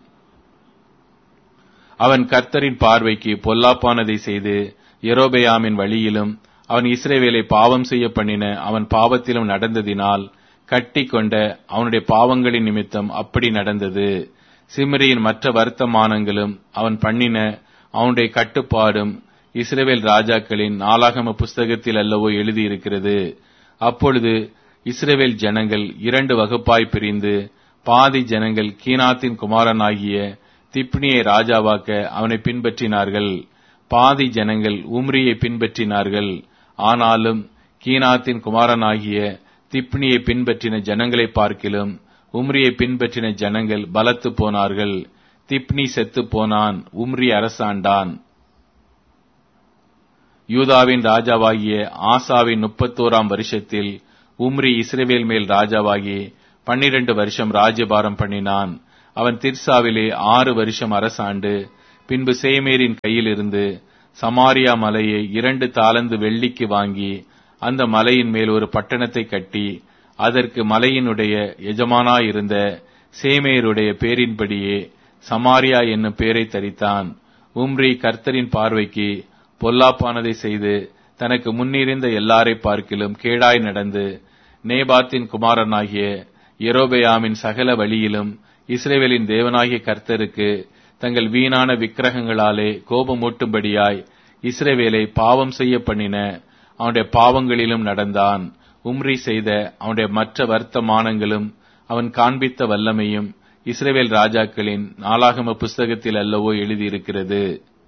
அவன் கர்த்தரின் பார்வைக்கு பொல்லாப்பானதை செய்து எரோபெயாமின் வழியிலும் அவன் இஸ்ரேவேலை பாவம் செய்ய பண்ணின அவன் பாவத்திலும் நடந்ததினால் கட்டி கொண்ட அவனுடைய பாவங்களின் நிமித்தம் அப்படி நடந்தது சிம்ரியின் மற்ற வருத்தமானங்களும் அவன் பண்ணின அவனுடைய கட்டுப்பாடும் இஸ்ரேவேல் ராஜாக்களின் நாளாகம புஸ்தகத்தில் அல்லவோ எழுதியிருக்கிறது அப்பொழுது இஸ்ரேவேல் ஜனங்கள் இரண்டு வகுப்பாய் பிரிந்து பாதி ஜனங்கள் கீனாத்தின் குமாரனாகிய திப்னியை ராஜாவாக்க அவனை பின்பற்றினார்கள் பாதி ஜனங்கள் உம்ரியை பின்பற்றினார்கள் ஆனாலும் கீனாத்தின் குமாரனாகிய திப்னியை பின்பற்றின ஜனங்களை பார்க்கிலும் உம்ரியை பின்பற்றின ஜனங்கள் பலத்து போனார்கள் திப்னி செத்து போனான் உம்ரி அரசாண்டான் யூதாவின் ராஜாவாகிய ஆசாவின் முப்பத்தோராம் வருஷத்தில் உம்ரி இஸ்ரேவேல் மேல் ராஜாவாகி பன்னிரண்டு வருஷம் ராஜ்யபாரம் பண்ணினான் அவன் திர்சாவிலே ஆறு வருஷம் அரசாண்டு பின்பு சேமேரின் கையிலிருந்து சமாரியா மலையை இரண்டு தாளந்து வெள்ளிக்கு வாங்கி அந்த மலையின் மேல் ஒரு பட்டணத்தை கட்டி அதற்கு மலையினுடைய எஜமானாயிருந்த சேமேருடைய பேரின்படியே சமாரியா என்னும் பேரை தரித்தான் உம்ரி கர்த்தரின் பார்வைக்கு பொல்லாப்பானதை செய்து தனக்கு முன்னிருந்த எல்லாரை பார்க்கிலும் கேடாய் நடந்து நேபாத்தின் குமாரனாகிய எரோபெயாமின் சகல வழியிலும் இஸ்ரேவேலின் தேவனாகிய கர்த்தருக்கு தங்கள் வீணான விக்கிரகங்களாலே கோபமூட்டும்படியாய் இஸ்ரேவேலை பாவம் செய்ய பண்ணின அவனுடைய பாவங்களிலும் நடந்தான் உம்ரி செய்த அவனுடைய மற்ற வர்த்தமானங்களும் அவன் காண்பித்த வல்லமையும் இஸ்ரேவேல் ராஜாக்களின் நாளாகம புஸ்தகத்தில் அல்லவோ எழுதியிருக்கிறது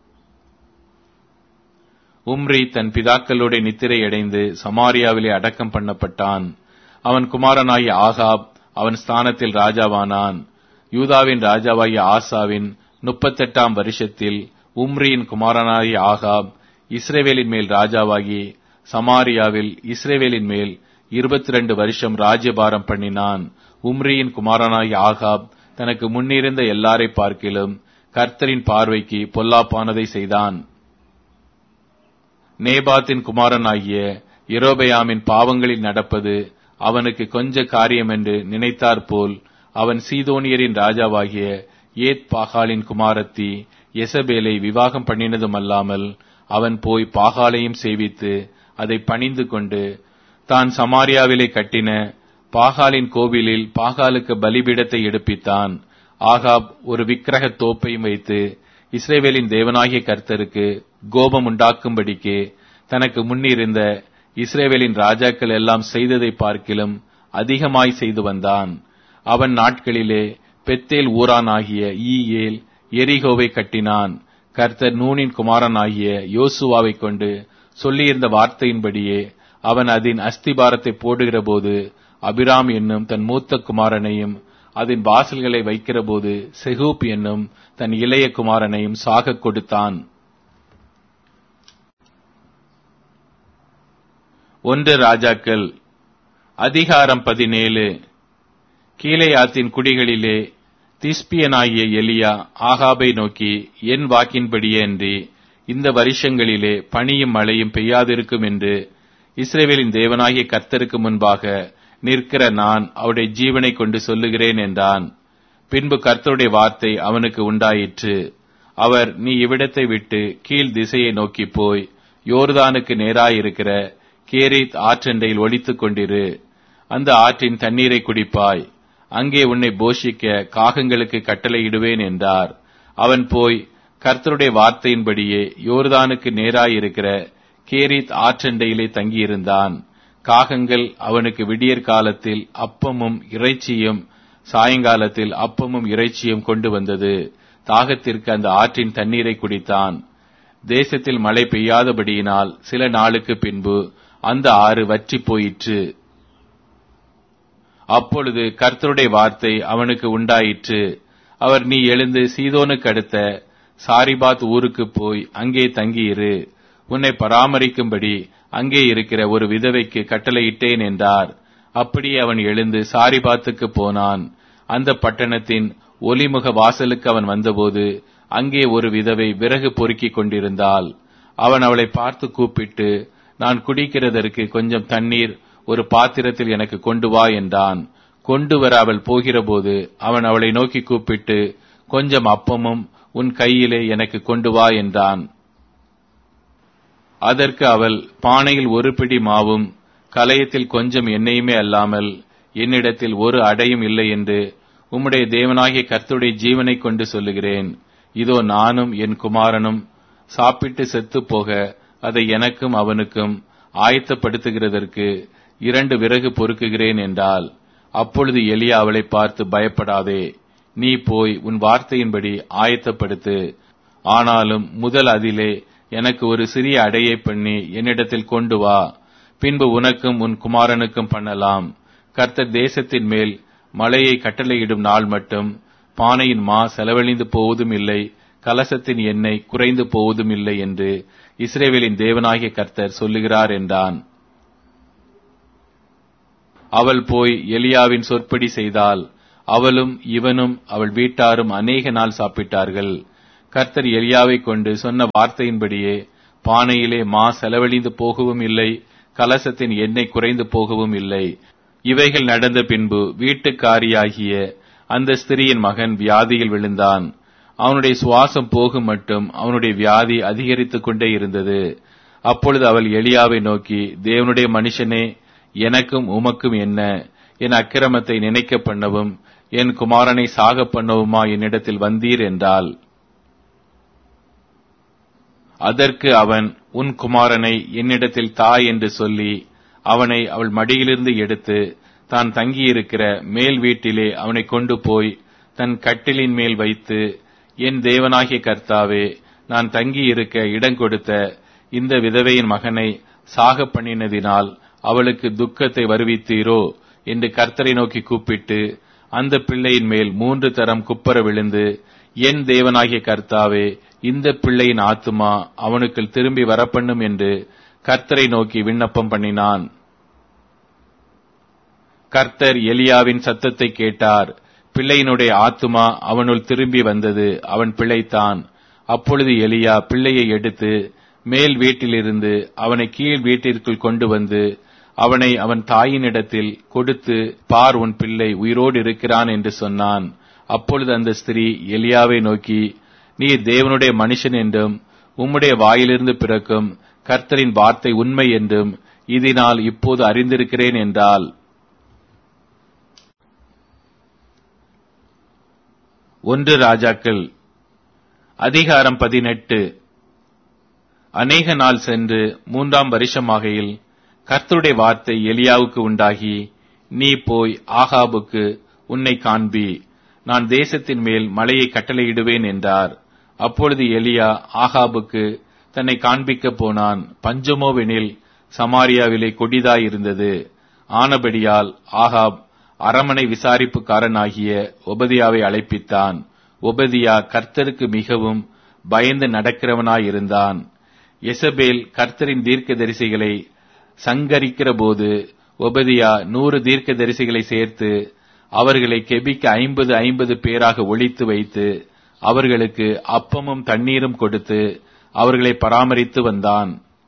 உம்ரி தன் பிதாக்களோட நித்திரையடைந்து சமாரியாவிலே அடக்கம் பண்ணப்பட்டான் அவன் குமாரனாகிய ஆகாப் அவன் ஸ்தானத்தில் ராஜாவானான் யூதாவின் ராஜாவாகிய ஆசாவின் முப்பத்தெட்டாம் வருஷத்தில் உம்ரியின் குமாரனாகிய ஆகாப் இஸ்ரேவேலின் மேல் ராஜாவாகி சமாரியாவில் இஸ்ரேவேலின் மேல் இருபத்தி ரெண்டு வருஷம் ராஜ்யபாரம் பண்ணினான் உம்ரியின் குமாரனாகிய ஆகாப் தனக்கு முன்னிருந்த எல்லாரை பார்க்கிலும் கர்த்தரின் பார்வைக்கு பொல்லாப்பானதை செய்தான் நேபாத்தின் குமாரனாகிய எரோபயாமின் பாவங்களில் நடப்பது அவனுக்கு கொஞ்ச காரியம் என்று நினைத்தார் போல் அவன் சீதோனியரின் ராஜாவாகிய ஏத் பாகாலின் குமாரத்தி எசபேலை விவாகம் பண்ணினதுமல்லாமல் அவன் போய் பாகாலையும் சேவித்து அதை பணிந்து கொண்டு தான் சமாரியாவிலே கட்டின பாகாலின் கோவிலில் பாகாலுக்கு பலிபீடத்தை எடுப்பித்தான் ஆகாப் ஒரு விக்கிரக தோப்பையும் வைத்து இஸ்ரேவேலின் தேவனாகிய கர்த்தருக்கு கோபம் உண்டாக்கும்படிக்கு தனக்கு முன்னிருந்த இஸ்ரேவேலின் ராஜாக்கள் எல்லாம் செய்ததை பார்க்கிலும் அதிகமாய் செய்து வந்தான் அவன் நாட்களிலே பெத்தேல் ஊரானாகிய ஈயேல் எரிகோவை கட்டினான் கர்த்தர் நூனின் குமாரனாகிய யோசுவாவை கொண்டு சொல்லியிருந்த வார்த்தையின்படியே அவன் அதன் அஸ்திபாரத்தை போடுகிற போது அபிராம் என்னும் தன் மூத்த குமாரனையும் அதன் வாசல்களை வைக்கிற போது செகூப் என்னும் தன் இளைய குமாரனையும் சாகக் கொடுத்தான் ஒன்று ராஜாக்கள் அதிகாரம் பதினேழு கீழையாத்தின் குடிகளிலே திஸ்பியனாகிய எலியா ஆகாபை நோக்கி என் வாக்கின்படியே அன்றி இந்த வருஷங்களிலே பனியும் மழையும் பெய்யாதிருக்கும் என்று இஸ்ரேவேலின் தேவனாகிய கர்த்தருக்கு முன்பாக நிற்கிற நான் அவருடைய ஜீவனை கொண்டு சொல்லுகிறேன் என்றான் பின்பு கர்த்தருடைய வார்த்தை அவனுக்கு உண்டாயிற்று அவர் நீ இவ்விடத்தை விட்டு கீழ் திசையை நோக்கி போய் யோர்தானுக்கு நேராயிருக்கிற கேரித் ஆற்றண்டையில் ஒழித்துக் கொண்டிரு அந்த ஆற்றின் தண்ணீரை குடிப்பாய் அங்கே உன்னை போஷிக்க காகங்களுக்கு கட்டளையிடுவேன் என்றார் அவன் போய் கர்த்தருடைய வார்த்தையின்படியே யோர்தானுக்கு நேராயிருக்கிற கேரித் ஆற்றண்டையிலே தங்கியிருந்தான் காகங்கள் அவனுக்கு விடியற் காலத்தில் அப்பமும் இறைச்சியும் சாயங்காலத்தில் அப்பமும் இறைச்சியும் கொண்டு வந்தது தாகத்திற்கு அந்த ஆற்றின் தண்ணீரை குடித்தான் தேசத்தில் மழை பெய்யாதபடியினால் சில நாளுக்கு பின்பு அந்த ஆறு வற்றி போயிற்று அப்பொழுது கர்த்தருடைய வார்த்தை அவனுக்கு உண்டாயிற்று அவர் நீ எழுந்து சீதோனுக்கு அடுத்த சாரிபாத் ஊருக்கு போய் அங்கே தங்கியிரு உன்னை பராமரிக்கும்படி அங்கே இருக்கிற ஒரு விதவைக்கு கட்டளையிட்டேன் என்றார் அப்படியே அவன் எழுந்து சாரிபாத்துக்கு போனான் அந்த பட்டணத்தின் ஒலிமுக வாசலுக்கு அவன் வந்தபோது அங்கே ஒரு விதவை விறகு பொறுக்கிக் கொண்டிருந்தாள் அவன் அவளை பார்த்து கூப்பிட்டு நான் குடிக்கிறதற்கு கொஞ்சம் தண்ணீர் ஒரு பாத்திரத்தில் எனக்கு கொண்டு வா என்றான் கொண்டு வர அவள் போகிறபோது அவன் அவளை நோக்கி கூப்பிட்டு கொஞ்சம் அப்பமும் உன் கையிலே எனக்கு கொண்டு வா என்றான் அதற்கு அவள் பானையில் ஒரு பிடி மாவும் கலயத்தில் கொஞ்சம் எண்ணெயுமே அல்லாமல் என்னிடத்தில் ஒரு அடையும் இல்லை என்று உம்முடைய தேவனாகிய கர்த்தருடைய ஜீவனை கொண்டு சொல்லுகிறேன் இதோ நானும் என் குமாரனும் சாப்பிட்டு செத்துப் போக அதை எனக்கும் அவனுக்கும் ஆயத்தப்படுத்துகிறதற்கு இரண்டு விறகு பொறுக்குகிறேன் என்றால் அப்பொழுது எலியா அவளை பார்த்து பயப்படாதே நீ போய் உன் வார்த்தையின்படி ஆயத்தப்படுத்து ஆனாலும் முதல் அதிலே எனக்கு ஒரு சிறிய அடையை பண்ணி என்னிடத்தில் கொண்டு வா பின்பு உனக்கும் உன் குமாரனுக்கும் பண்ணலாம் கர்த்தர் தேசத்தின் மேல் மழையை கட்டளையிடும் நாள் மட்டும் பானையின் மா செலவழிந்து போவதும் இல்லை கலசத்தின் எண்ணெய் குறைந்து போவதும் இல்லை என்று இஸ்ரேவேலின் தேவனாகிய கர்த்தர் சொல்லுகிறார் என்றான் அவள் போய் எலியாவின் சொற்படி செய்தால் அவளும் இவனும் அவள் வீட்டாரும் அநேக நாள் சாப்பிட்டார்கள் கர்த்தர் எலியாவை கொண்டு சொன்ன வார்த்தையின்படியே பானையிலே மா செலவழிந்து போகவும் இல்லை கலசத்தின் எண்ணெய் குறைந்து போகவும் இல்லை இவைகள் நடந்த பின்பு வீட்டுக்காரியாகிய அந்த ஸ்திரியின் மகன் வியாதியில் விழுந்தான் அவனுடைய சுவாசம் போகும் மட்டும் அவனுடைய வியாதி அதிகரித்துக் கொண்டே இருந்தது அப்பொழுது அவள் எலியாவை நோக்கி தேவனுடைய மனுஷனே எனக்கும் உமக்கும் என்ன என் அக்கிரமத்தை நினைக்க பண்ணவும் என் குமாரனை சாக பண்ணவுமா என்னிடத்தில் வந்தீர் என்றாள் அதற்கு அவன் உன் குமாரனை என்னிடத்தில் தா என்று சொல்லி அவனை அவள் மடியிலிருந்து எடுத்து தான் தங்கியிருக்கிற மேல் வீட்டிலே அவனை கொண்டு போய் தன் கட்டிலின் மேல் வைத்து என் தேவனாகிய கர்த்தாவே நான் தங்கியிருக்க இடம் கொடுத்த இந்த விதவையின் மகனை சாக பண்ணினதினால் அவளுக்கு துக்கத்தை வருவித்தீரோ என்று கர்த்தரை நோக்கி கூப்பிட்டு அந்த பிள்ளையின் மேல் மூன்று தரம் குப்பர விழுந்து என் தேவனாகிய கர்த்தாவே இந்த பிள்ளையின் ஆத்துமா அவனுக்குள் திரும்பி வரப்பண்ணும் என்று கர்த்தரை நோக்கி விண்ணப்பம் பண்ணினான் கர்த்தர் எலியாவின் சத்தத்தை கேட்டார் பிள்ளையினுடைய ஆத்துமா அவனுள் திரும்பி வந்தது அவன் பிழைத்தான் அப்பொழுது எலியா பிள்ளையை எடுத்து மேல் வீட்டிலிருந்து அவனை கீழ் வீட்டிற்குள் கொண்டு வந்து அவனை அவன் தாயினிடத்தில் கொடுத்து பார் உன் பிள்ளை உயிரோடு இருக்கிறான் என்று சொன்னான் அப்பொழுது அந்த ஸ்திரீ எலியாவை நோக்கி நீ தேவனுடைய மனுஷன் என்றும் உம்முடைய வாயிலிருந்து பிறக்கும் கர்த்தரின் வார்த்தை உண்மை என்றும் இதனால் இப்போது அறிந்திருக்கிறேன் என்றால் ஒன்று ராஜாக்கள் அதிகாரம் பதினெட்டு அநேக நாள் சென்று மூன்றாம் வருஷமாகையில் கர்த்தருடைய வார்த்தை எலியாவுக்கு உண்டாகி நீ போய் ஆகாபுக்கு உன்னை காண்பி நான் தேசத்தின் மேல் மலையை கட்டளையிடுவேன் என்றார் அப்பொழுது எலியா ஆகாபுக்கு தன்னை காண்பிக்க போனான் பஞ்சமோவெனில் சமாரியாவிலே கொடிதாயிருந்தது ஆனபடியால் ஆகாப் அரமனை விசாரிப்புக்காரனாகிய ஒபதியாவை அழைப்பித்தான் ஒபதியா கர்த்தருக்கு மிகவும் பயந்து நடக்கிறவனாயிருந்தான் எசபேல் கர்த்தரின் தீர்க்க தரிசிகளை சங்கரிக்கிற போது ஒபதியா நூறு தீர்க்க தரிசிகளை சேர்த்து அவர்களை கெபிக்க ஐம்பது ஐம்பது பேராக ஒழித்து வைத்து அவர்களுக்கு அப்பமும் தண்ணீரும் கொடுத்து அவர்களை பராமரித்து வந்தான்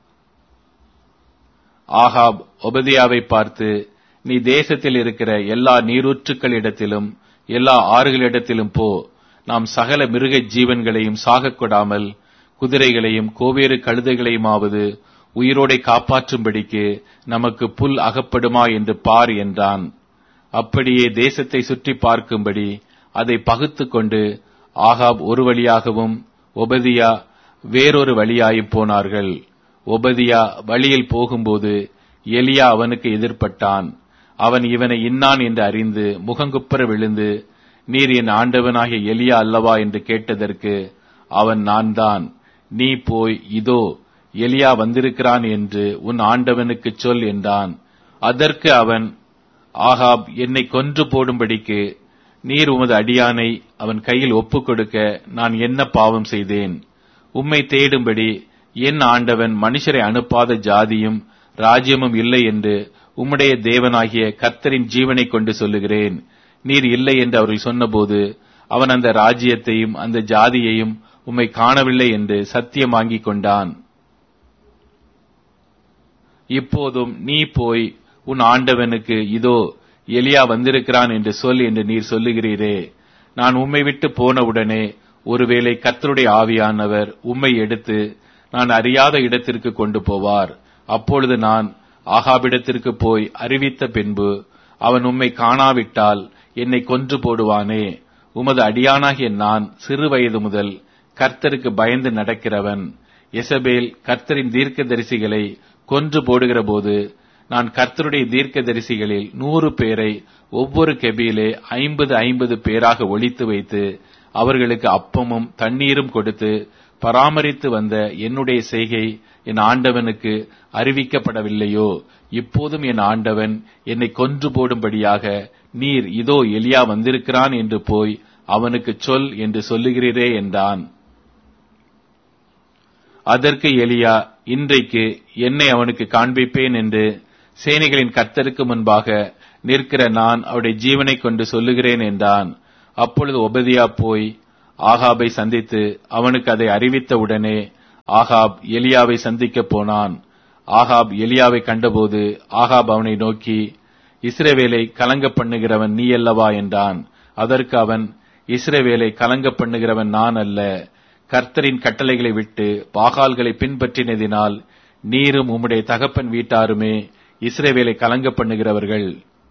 ஆகாப் ஒபதியாவை பார்த்து நீ தேசத்தில் இருக்கிற எல்லா நீரூற்றுக்களிடத்திலும் எல்லா ஆறுகளிடத்திலும் போ நாம் சகல மிருக ஜீவன்களையும் சாகக் கொடாமல் குதிரைகளையும் கோவேறு கழுதைகளையுமாவது உயிரோடை காப்பாற்றும்படிக்கு நமக்கு புல் அகப்படுமா என்று பார் என்றான் அப்படியே தேசத்தை சுற்றி பார்க்கும்படி அதை பகுத்து கொண்டு ஆகாப் ஒரு வழியாகவும் ஒபதியா வேறொரு வழியாயும் போனார்கள் ஒபதியா வழியில் போகும்போது எலியா அவனுக்கு எதிர்ப்பட்டான் அவன் இவனை இன்னான் என்று அறிந்து முகங்குப்புற விழுந்து நீர் என் ஆண்டவனாகிய எலியா அல்லவா என்று கேட்டதற்கு அவன் நான் தான் நீ போய் இதோ எலியா வந்திருக்கிறான் என்று உன் ஆண்டவனுக்கு சொல் என்றான் அதற்கு அவன் ஆகாப் என்னை கொன்று போடும்படிக்கு நீர் உமது அடியானை அவன் கையில் ஒப்புக் கொடுக்க நான் என்ன பாவம் செய்தேன் உம்மை தேடும்படி என் ஆண்டவன் மனுஷரை அனுப்பாத ஜாதியும் ராஜ்யமும் இல்லை என்று உம்முடைய தேவனாகிய கர்த்தரின் ஜீவனை கொண்டு சொல்லுகிறேன் நீர் இல்லை என்று அவர்கள் சொன்னபோது அவன் அந்த ராஜ்யத்தையும் அந்த ஜாதியையும் உம்மை காணவில்லை என்று சத்தியம் வாங்கிக் கொண்டான் இப்போதும் நீ போய் உன் ஆண்டவனுக்கு இதோ எலியா வந்திருக்கிறான் என்று சொல் என்று நீர் சொல்லுகிறீரே நான் உம்மை விட்டு போனவுடனே ஒருவேளை கர்த்தருடைய ஆவியானவர் உம்மை எடுத்து நான் அறியாத இடத்திற்கு கொண்டு போவார் அப்பொழுது நான் ஆகாபிடத்திற்கு போய் அறிவித்த பின்பு அவன் உம்மை காணாவிட்டால் என்னை கொன்று போடுவானே உமது அடியானாகிய நான் சிறு வயது முதல் கர்த்தருக்கு பயந்து நடக்கிறவன் எசபேல் கர்த்தரின் தீர்க்க தரிசிகளை கொன்று போடுகிற போது நான் கர்த்தருடைய தீர்க்க தரிசிகளில் நூறு பேரை ஒவ்வொரு கெபியிலே ஐம்பது ஐம்பது பேராக ஒழித்து வைத்து அவர்களுக்கு அப்பமும் தண்ணீரும் கொடுத்து பராமரித்து வந்த என்னுடைய செய்கை என் ஆண்டவனுக்கு அறிவிக்கப்படவில்லையோ இப்போதும் என் ஆண்டவன் என்னை கொன்று போடும்படியாக நீர் இதோ எலியா வந்திருக்கிறான் என்று போய் அவனுக்கு சொல் என்று சொல்லுகிறீரே என்றான் அதற்கு எலியா இன்றைக்கு என்னை அவனுக்கு காண்பிப்பேன் என்று சேனைகளின் கர்த்தருக்கு முன்பாக நிற்கிற நான் அவருடைய ஜீவனை கொண்டு சொல்லுகிறேன் என்றான் அப்பொழுது ஒபதியா போய் ஆகாபை சந்தித்து அவனுக்கு அதை அறிவித்த உடனே ஆகாப் எலியாவை சந்திக்க போனான் ஆகாப் எலியாவை கண்டபோது ஆகாப் அவனை நோக்கி இஸ்ரவேலை கலங்க பண்ணுகிறவன் நீ அல்லவா என்றான் அதற்கு அவன் இஸ்ரவேலை கலங்க பண்ணுகிறவன் நான் அல்ல கர்த்தரின் கட்டளைகளை விட்டு பாகால்களை பின்பற்றினதினால் நீரும் உம்முடைய தகப்பன் வீட்டாருமே இஸ்ரவேலை கலங்க பண்ணுகிறவர்கள்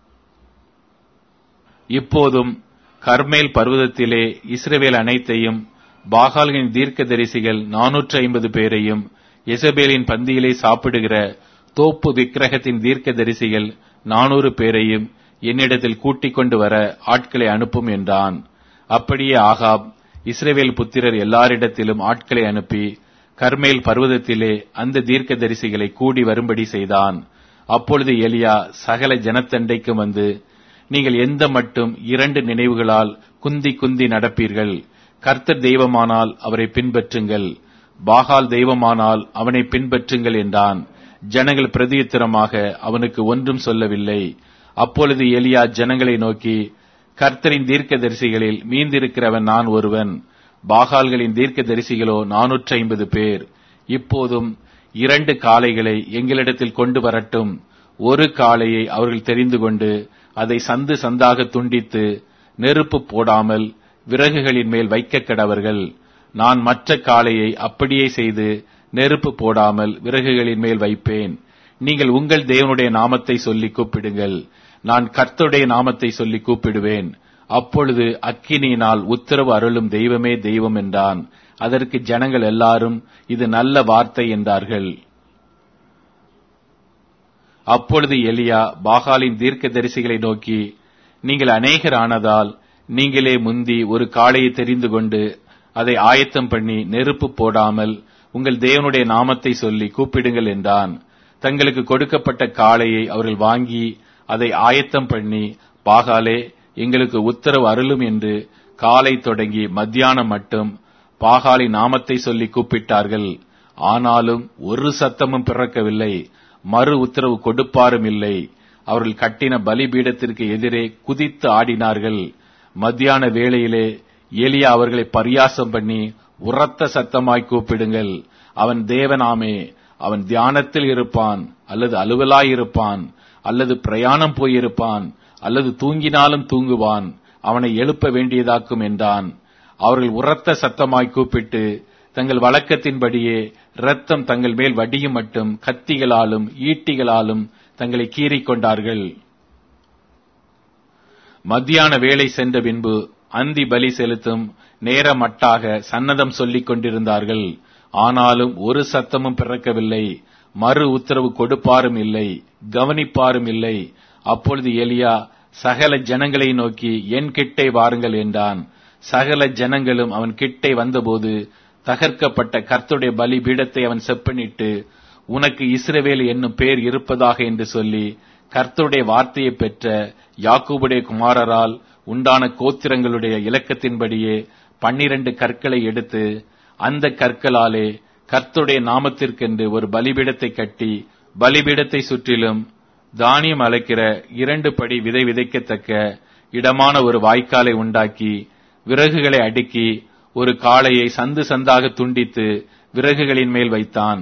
இப்போதும் கர்மேல் பர்வதத்திலே இஸ்ரவேல் அனைத்தையும் பாகால்களின் தீர்க்க தரிசிகள் நானூற்று ஐம்பது பேரையும் எசபேலின் பந்தியிலே சாப்பிடுகிற தோப்பு விக்கிரகத்தின் தீர்க்க தரிசிகள் நானூறு பேரையும் என்னிடத்தில் கூட்டிக் கொண்டு வர ஆட்களை அனுப்பும் என்றான் அப்படியே ஆகாப் இஸ்ரேவேல் புத்திரர் எல்லாரிடத்திலும் ஆட்களை அனுப்பி கர்மேல் பர்வதத்திலே அந்த தீர்க்க தரிசிகளை கூடி வரும்படி செய்தான் அப்பொழுது எலியா சகல ஜனத்தண்டைக்கும் வந்து நீங்கள் எந்த மட்டும் இரண்டு நினைவுகளால் குந்தி குந்தி நடப்பீர்கள் கர்த்தர் தெய்வமானால் அவரை பின்பற்றுங்கள் பாகால் தெய்வமானால் அவனை பின்பற்றுங்கள் என்றான் ஜனங்கள் பிரதியுத்தரமாக அவனுக்கு ஒன்றும் சொல்லவில்லை அப்பொழுது எலியா ஜனங்களை நோக்கி கர்த்தரின் தீர்க்க தரிசிகளில் மீந்திருக்கிறவன் நான் ஒருவன் பாகால்களின் தீர்க்க தரிசிகளோ நானூற்றி ஐம்பது பேர் இப்போதும் இரண்டு காளைகளை எங்களிடத்தில் கொண்டு வரட்டும் ஒரு காளையை அவர்கள் தெரிந்து கொண்டு அதை சந்து சந்தாக துண்டித்து நெருப்பு போடாமல் விறகுகளின் மேல் வைக்க கடவர்கள் நான் மற்ற காளையை அப்படியே செய்து நெருப்பு போடாமல் விறகுகளின் மேல் வைப்பேன் நீங்கள் உங்கள் தேவனுடைய நாமத்தை சொல்லி கூப்பிடுங்கள் நான் கர்த்தருடைய நாமத்தை சொல்லி கூப்பிடுவேன் அப்பொழுது அக்கினியினால் உத்தரவு அருளும் தெய்வமே தெய்வம் என்றான் அதற்கு ஜனங்கள் எல்லாரும் இது நல்ல வார்த்தை என்றார்கள் அப்பொழுது எலியா பாகாலின் தீர்க்க தரிசிகளை நோக்கி நீங்கள் அநேகர் ஆனதால் நீங்களே முந்தி ஒரு காளையை தெரிந்து கொண்டு அதை ஆயத்தம் பண்ணி நெருப்பு போடாமல் உங்கள் தேவனுடைய நாமத்தை சொல்லி கூப்பிடுங்கள் என்றான் தங்களுக்கு கொடுக்கப்பட்ட காளையை அவர்கள் வாங்கி அதை ஆயத்தம் பண்ணி பாகாலே எங்களுக்கு உத்தரவு அருளும் என்று காலை தொடங்கி மத்தியானம் மட்டும் பாகாலி நாமத்தை சொல்லி கூப்பிட்டார்கள் ஆனாலும் ஒரு சத்தமும் பிறக்கவில்லை மறு உத்தரவு கொடுப்பாரும் இல்லை அவர்கள் கட்டின பலிபீடத்திற்கு எதிரே குதித்து ஆடினார்கள் மத்தியான வேளையிலே எலியா அவர்களை பரியாசம் பண்ணி உரத்த சத்தமாய் கூப்பிடுங்கள் அவன் தேவனாமே அவன் தியானத்தில் இருப்பான் அல்லது அலுவலாயிருப்பான் அல்லது பிரயாணம் போயிருப்பான் அல்லது தூங்கினாலும் தூங்குவான் அவனை எழுப்ப வேண்டியதாக்கும் என்றான் அவர்கள் உரத்த சத்தமாய் கூப்பிட்டு தங்கள் வழக்கத்தின்படியே இரத்தம் தங்கள் மேல் வடியும் மட்டும் கத்திகளாலும் ஈட்டிகளாலும் தங்களை கீறிக் கொண்டார்கள் மத்தியான வேலை சென்ற பின்பு அந்தி பலி செலுத்தும் நேரமட்டாக சன்னதம் சொல்லிக் கொண்டிருந்தார்கள் ஆனாலும் ஒரு சத்தமும் பிறக்கவில்லை மறு உத்தரவு கொடுப்பாரும் இல்லை கவனிப்பாரும் இல்லை அப்பொழுது எலியா சகல ஜனங்களை நோக்கி என் கிட்டே வாருங்கள் என்றான் சகல ஜனங்களும் அவன் கிட்டே வந்தபோது தகர்க்கப்பட்ட கர்த்துடைய பலி பீடத்தை அவன் செப்பனிட்டு உனக்கு இஸ்ரவேல் என்னும் பேர் இருப்பதாக என்று சொல்லி கர்த்தருடைய வார்த்தையை பெற்ற யாக்கூபுடைய குமாரரால் உண்டான கோத்திரங்களுடைய இலக்கத்தின்படியே பன்னிரண்டு கற்களை எடுத்து அந்த கற்களாலே கர்த்தருடைய நாமத்திற்கென்று ஒரு பலிபீடத்தை கட்டி பலிபீடத்தை சுற்றிலும் தானியம் அழைக்கிற இரண்டு படி விதை விதைக்கத்தக்க இடமான ஒரு வாய்க்காலை உண்டாக்கி விறகுகளை அடுக்கி ஒரு காளையை சந்து சந்தாக துண்டித்து விறகுகளின் மேல் வைத்தான்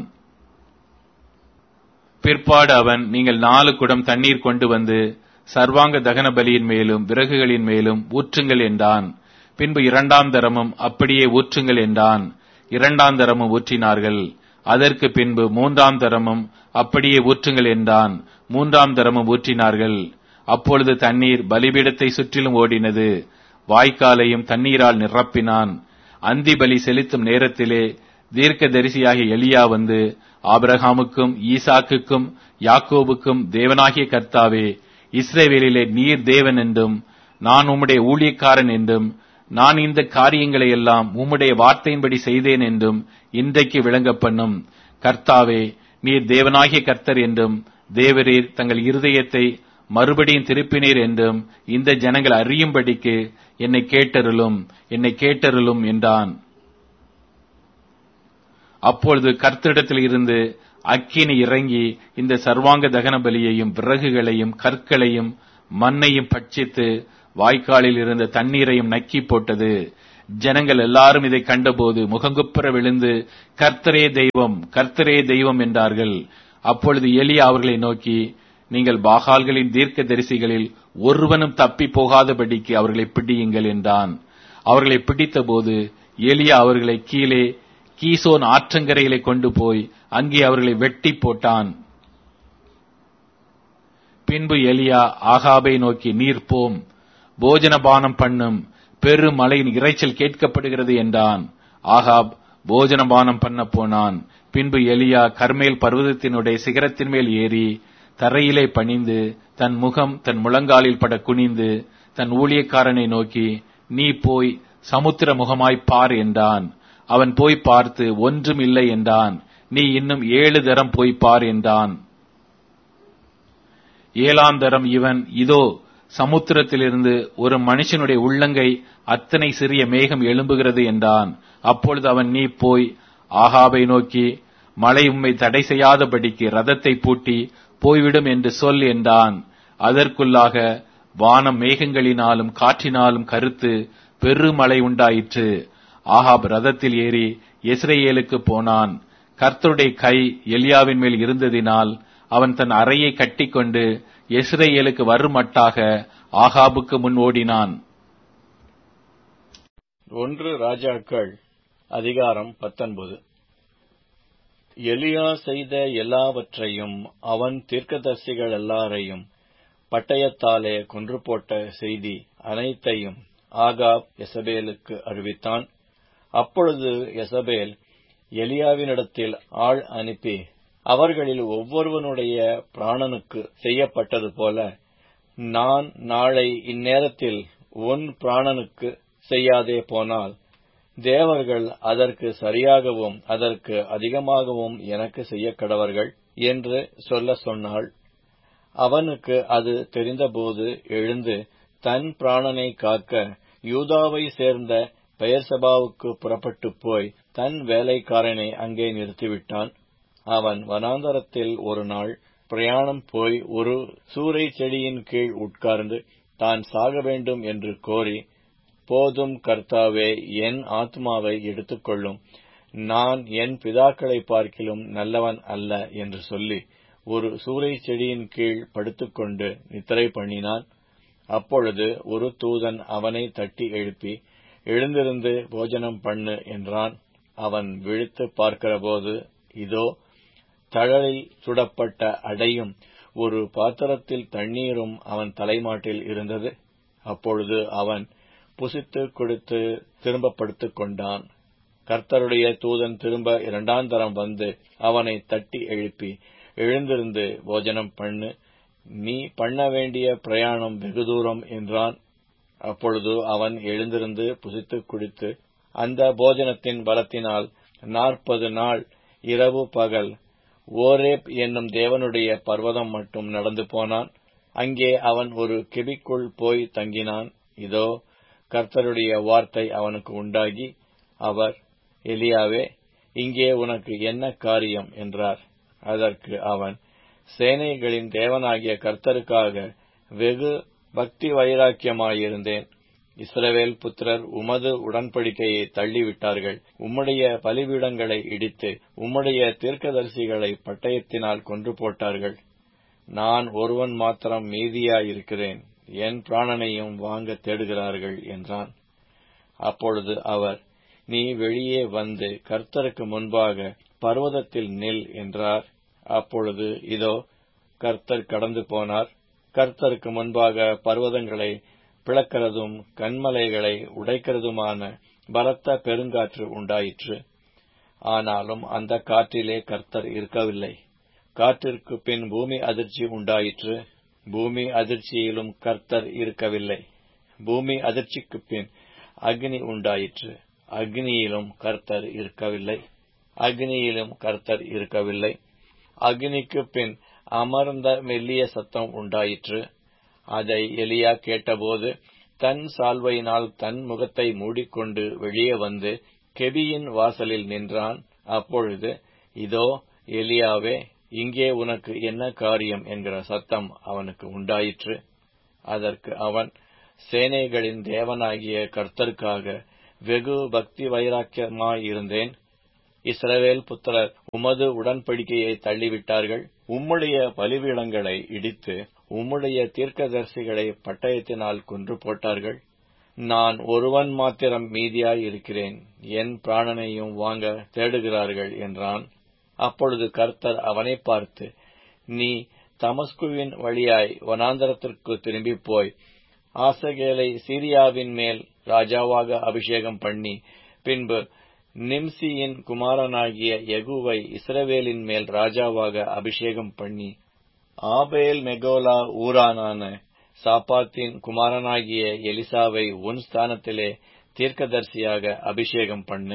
பிற்பாடு அவன் நீங்கள் நாலு குடம் தண்ணீர் கொண்டு வந்து சர்வாங்க தகன பலியின் மேலும் விறகுகளின் மேலும் ஊற்றுங்கள் என்றான் பின்பு இரண்டாம் தரமும் அப்படியே ஊற்றுங்கள் என்றான் இரண்டாம் தரமும் ஊற்றினார்கள் அதற்கு பின்பு மூன்றாம் தரமும் அப்படியே ஊற்றுங்கள் என்றான் மூன்றாம் தரமும் ஊற்றினார்கள் அப்பொழுது தண்ணீர் பலிபீடத்தை சுற்றிலும் ஓடினது வாய்க்காலையும் தண்ணீரால் நிரப்பினான் அந்தி பலி செலுத்தும் நேரத்திலே தீர்க்க தரிசியாகிய எலியா வந்து ஆபிரகாமுக்கும் ஈசாக்குக்கும் யாக்கோபுக்கும் தேவனாகிய கர்த்தாவே இஸ்ரேவேலிலே நீர் தேவன் என்றும் நான் உம்முடைய ஊழியக்காரன் என்றும் நான் இந்த காரியங்களை எல்லாம் உம்முடைய வார்த்தையின்படி செய்தேன் என்றும் இன்றைக்கு விளங்க பண்ணும் கர்த்தாவே நீர் தேவனாகிய கர்த்தர் என்றும் தேவரீர் தங்கள் இருதயத்தை மறுபடியும் திருப்பினீர் என்றும் இந்த ஜனங்கள் அறியும்படிக்கு என்னை கேட்டருளும் என்னை கேட்டருளும் என்றான் அப்பொழுது கர்த்தரிடத்தில் இருந்து அக்கினி இறங்கி இந்த சர்வாங்க தகன பலியையும் விறகுகளையும் கற்களையும் மண்ணையும் பட்சித்து வாய்க்காலில் இருந்த தண்ணீரையும் நக்கி போட்டது ஜனங்கள் எல்லாரும் இதை கண்டபோது முகங்குப்புற விழுந்து கர்த்தரே தெய்வம் கர்த்தரே தெய்வம் என்றார்கள் அப்பொழுது எலியா அவர்களை நோக்கி நீங்கள் பாகால்களின் தீர்க்க தரிசிகளில் ஒருவனும் தப்பி போகாதபடிக்கு அவர்களை பிடியுங்கள் என்றான் அவர்களை பிடித்தபோது எலியா அவர்களை கீழே கீசோன் ஆற்றங்கரையிலே கொண்டு போய் அங்கே அவர்களை வெட்டி போட்டான் பின்பு எலியா ஆகாபை நோக்கி நீர் போம் போஜனபானம் பண்ணும் பெரும் மலையின் இறைச்சல் கேட்கப்படுகிறது என்றான் ஆகாப் போஜனபானம் பண்ண போனான் பின்பு எலியா கர்மேல் பர்வதத்தினுடைய சிகரத்தின் மேல் ஏறி தரையிலே பணிந்து தன் முகம் தன் முழங்காலில் பட குனிந்து தன் ஊழியக்காரனை நோக்கி நீ போய் சமுத்திர முகமாய் பார் என்றான் அவன் போய் பார்த்து ஒன்றும் இல்லை என்றான் நீ இன்னும் ஏழு தரம் போய் பார் என்றான் ஏழாம் தரம் இவன் இதோ சமுத்திரத்திலிருந்து ஒரு மனுஷனுடைய உள்ளங்கை அத்தனை சிறிய மேகம் எழும்புகிறது என்றான் அப்பொழுது அவன் நீ போய் ஆகாபை நோக்கி மழை உம்மை தடை செய்யாதபடிக்கு ரதத்தை பூட்டி போய்விடும் என்று சொல் என்றான் அதற்குள்ளாக வானம் மேகங்களினாலும் காற்றினாலும் கருத்து பெருமழை உண்டாயிற்று ஆகாப் ரதத்தில் ஏறி இஸ்ரேலுக்கு போனான் கர்த்தருடைய கை எலியாவின் மேல் இருந்ததினால் அவன் தன் அறையை கட்டிக்கொண்டு இஸ்ரேலுக்கு வருமட்டாக ஆகாபுக்கு முன் ஓடினான் ஒன்று ராஜாக்கள் அதிகாரம் பத்தொன்பது எலியா செய்த எல்லாவற்றையும் அவன் தீர்க்கதரிசிகள் எல்லாரையும் பட்டயத்தாலே கொன்று போட்ட செய்தி அனைத்தையும் ஆகாப் எசபேலுக்கு அறிவித்தான் அப்பொழுது எசபேல் எலியாவினிடத்தில் ஆள் அனுப்பி அவர்களில் ஒவ்வொருவனுடைய பிராணனுக்கு செய்யப்பட்டது போல நான் நாளை இந்நேரத்தில் உன் பிராணனுக்கு செய்யாதே போனால் தேவர்கள் அதற்கு சரியாகவும் அதற்கு அதிகமாகவும் எனக்கு செய்ய கடவர்கள் என்று சொல்ல சொன்னாள் அவனுக்கு அது தெரிந்தபோது எழுந்து தன் பிராணனை காக்க யூதாவை சேர்ந்த பெயர்சபாவுக்கு புறப்பட்டு போய் தன் வேலைக்காரனை அங்கே நிறுத்திவிட்டான் அவன் வனாந்தரத்தில் ஒரு நாள் பிரயாணம் போய் ஒரு சூறை செடியின் கீழ் உட்கார்ந்து தான் சாக வேண்டும் என்று கோரி போதும் கர்த்தாவே என் ஆத்மாவை எடுத்துக்கொள்ளும் நான் என் பிதாக்களை பார்க்கிலும் நல்லவன் அல்ல என்று சொல்லி ஒரு சூறை செடியின் கீழ் படுத்துக்கொண்டு நித்திரை பண்ணினான் அப்பொழுது ஒரு தூதன் அவனை தட்டி எழுப்பி எழுந்திருந்து போஜனம் பண்ணு என்றான் அவன் விழித்து பார்க்கிறபோது இதோ தழலில் சுடப்பட்ட அடையும் ஒரு பாத்திரத்தில் தண்ணீரும் அவன் தலைமாட்டில் இருந்தது அப்பொழுது அவன் புசித்து கொடுத்து திரும்ப படுத்துக் கொண்டான் கர்த்தருடைய தூதன் திரும்ப இரண்டாம் தரம் வந்து அவனை தட்டி எழுப்பி எழுந்திருந்து போஜனம் பண்ணு நீ பண்ண வேண்டிய பிரயாணம் வெகு தூரம் என்றான் அப்பொழுது அவன் எழுந்திருந்து புசித்து குடித்து அந்த போஜனத்தின் பலத்தினால் நாற்பது நாள் இரவு பகல் ஓரேப் என்னும் தேவனுடைய பர்வதம் மட்டும் நடந்து போனான் அங்கே அவன் ஒரு கெபிக்குள் போய் தங்கினான் இதோ கர்த்தருடைய வார்த்தை அவனுக்கு உண்டாகி அவர் எலியாவே இங்கே உனக்கு என்ன காரியம் என்றார் அதற்கு அவன் சேனைகளின் தேவனாகிய கர்த்தருக்காக வெகு பக்தி வைராக்கியமாயிருந்தேன் இஸ்ரவேல் புத்திரர் உமது உடன்படிக்கையை தள்ளிவிட்டார்கள் உம்முடைய பலிபீடங்களை இடித்து உம்முடைய தீர்க்கதரிசிகளை பட்டயத்தினால் கொன்று போட்டார்கள் நான் ஒருவன் மாத்திரம் மீதியாயிருக்கிறேன் என் பிராணனையும் வாங்க தேடுகிறார்கள் என்றான் அப்பொழுது அவர் நீ வெளியே வந்து கர்த்தருக்கு முன்பாக பர்வதத்தில் நில் என்றார் அப்பொழுது இதோ கர்த்தர் கடந்து போனார் கர்த்தருக்கு முன்பாக பர்வதங்களை பிளக்கிறதும் கண்மலைகளை உடைக்கிறதுமான பலத்த பெருங்காற்று உண்டாயிற்று ஆனாலும் அந்த காற்றிலே கர்த்தர் இருக்கவில்லை காற்றிற்கு பின் பூமி அதிர்ச்சி உண்டாயிற்று பூமி அதிர்ச்சியிலும் கர்த்தர் இருக்கவில்லை பூமி அதிர்ச்சிக்கு பின் அக்னி உண்டாயிற்று அக்னியிலும் கர்த்தர் இருக்கவில்லை அக்னியிலும் கர்த்தர் இருக்கவில்லை அக்னிக்கு பின் அமர்ந்த மெல்லிய சத்தம் உண்டாயிற்று அதை எலியா கேட்டபோது தன் சால்வையினால் தன் முகத்தை மூடிக்கொண்டு வெளியே வந்து கெபியின் வாசலில் நின்றான் அப்பொழுது இதோ எலியாவே இங்கே உனக்கு என்ன காரியம் என்கிற சத்தம் அவனுக்கு உண்டாயிற்று அதற்கு அவன் சேனைகளின் தேவனாகிய கர்த்தருக்காக வெகு பக்தி வைராக்கியமாயிருந்தேன் இஸ்ரவேல் புத்திரர் உமது உடன்படிக்கையை தள்ளிவிட்டார்கள் உம்முடைய பலிபீடங்களை இடித்து உம்முடைய தீர்க்கதரிசிகளை பட்டயத்தினால் கொன்று போட்டார்கள் நான் ஒருவன் மாத்திரம் மீதியாய் இருக்கிறேன் என் பிராணனையும் வாங்க தேடுகிறார்கள் என்றான் அப்பொழுது கர்த்தர் அவனை பார்த்து நீ தமஸ்குவின் வழியாய் வனாந்தரத்திற்கு திரும்பி போய் ஆசகேலை சீரியாவின் மேல் ராஜாவாக அபிஷேகம் பண்ணி பின்பு நிம்சியின் குமாரனாகிய யகுவை இஸ்ரவேலின் மேல் ராஜாவாக அபிஷேகம் பண்ணி ஆபேல் மெகோலா ஊரானான சாப்பாத்தின் குமாரனாகிய எலிசாவை உன் ஸ்தானத்திலே தீர்க்கதரிசியாக அபிஷேகம் பண்ணு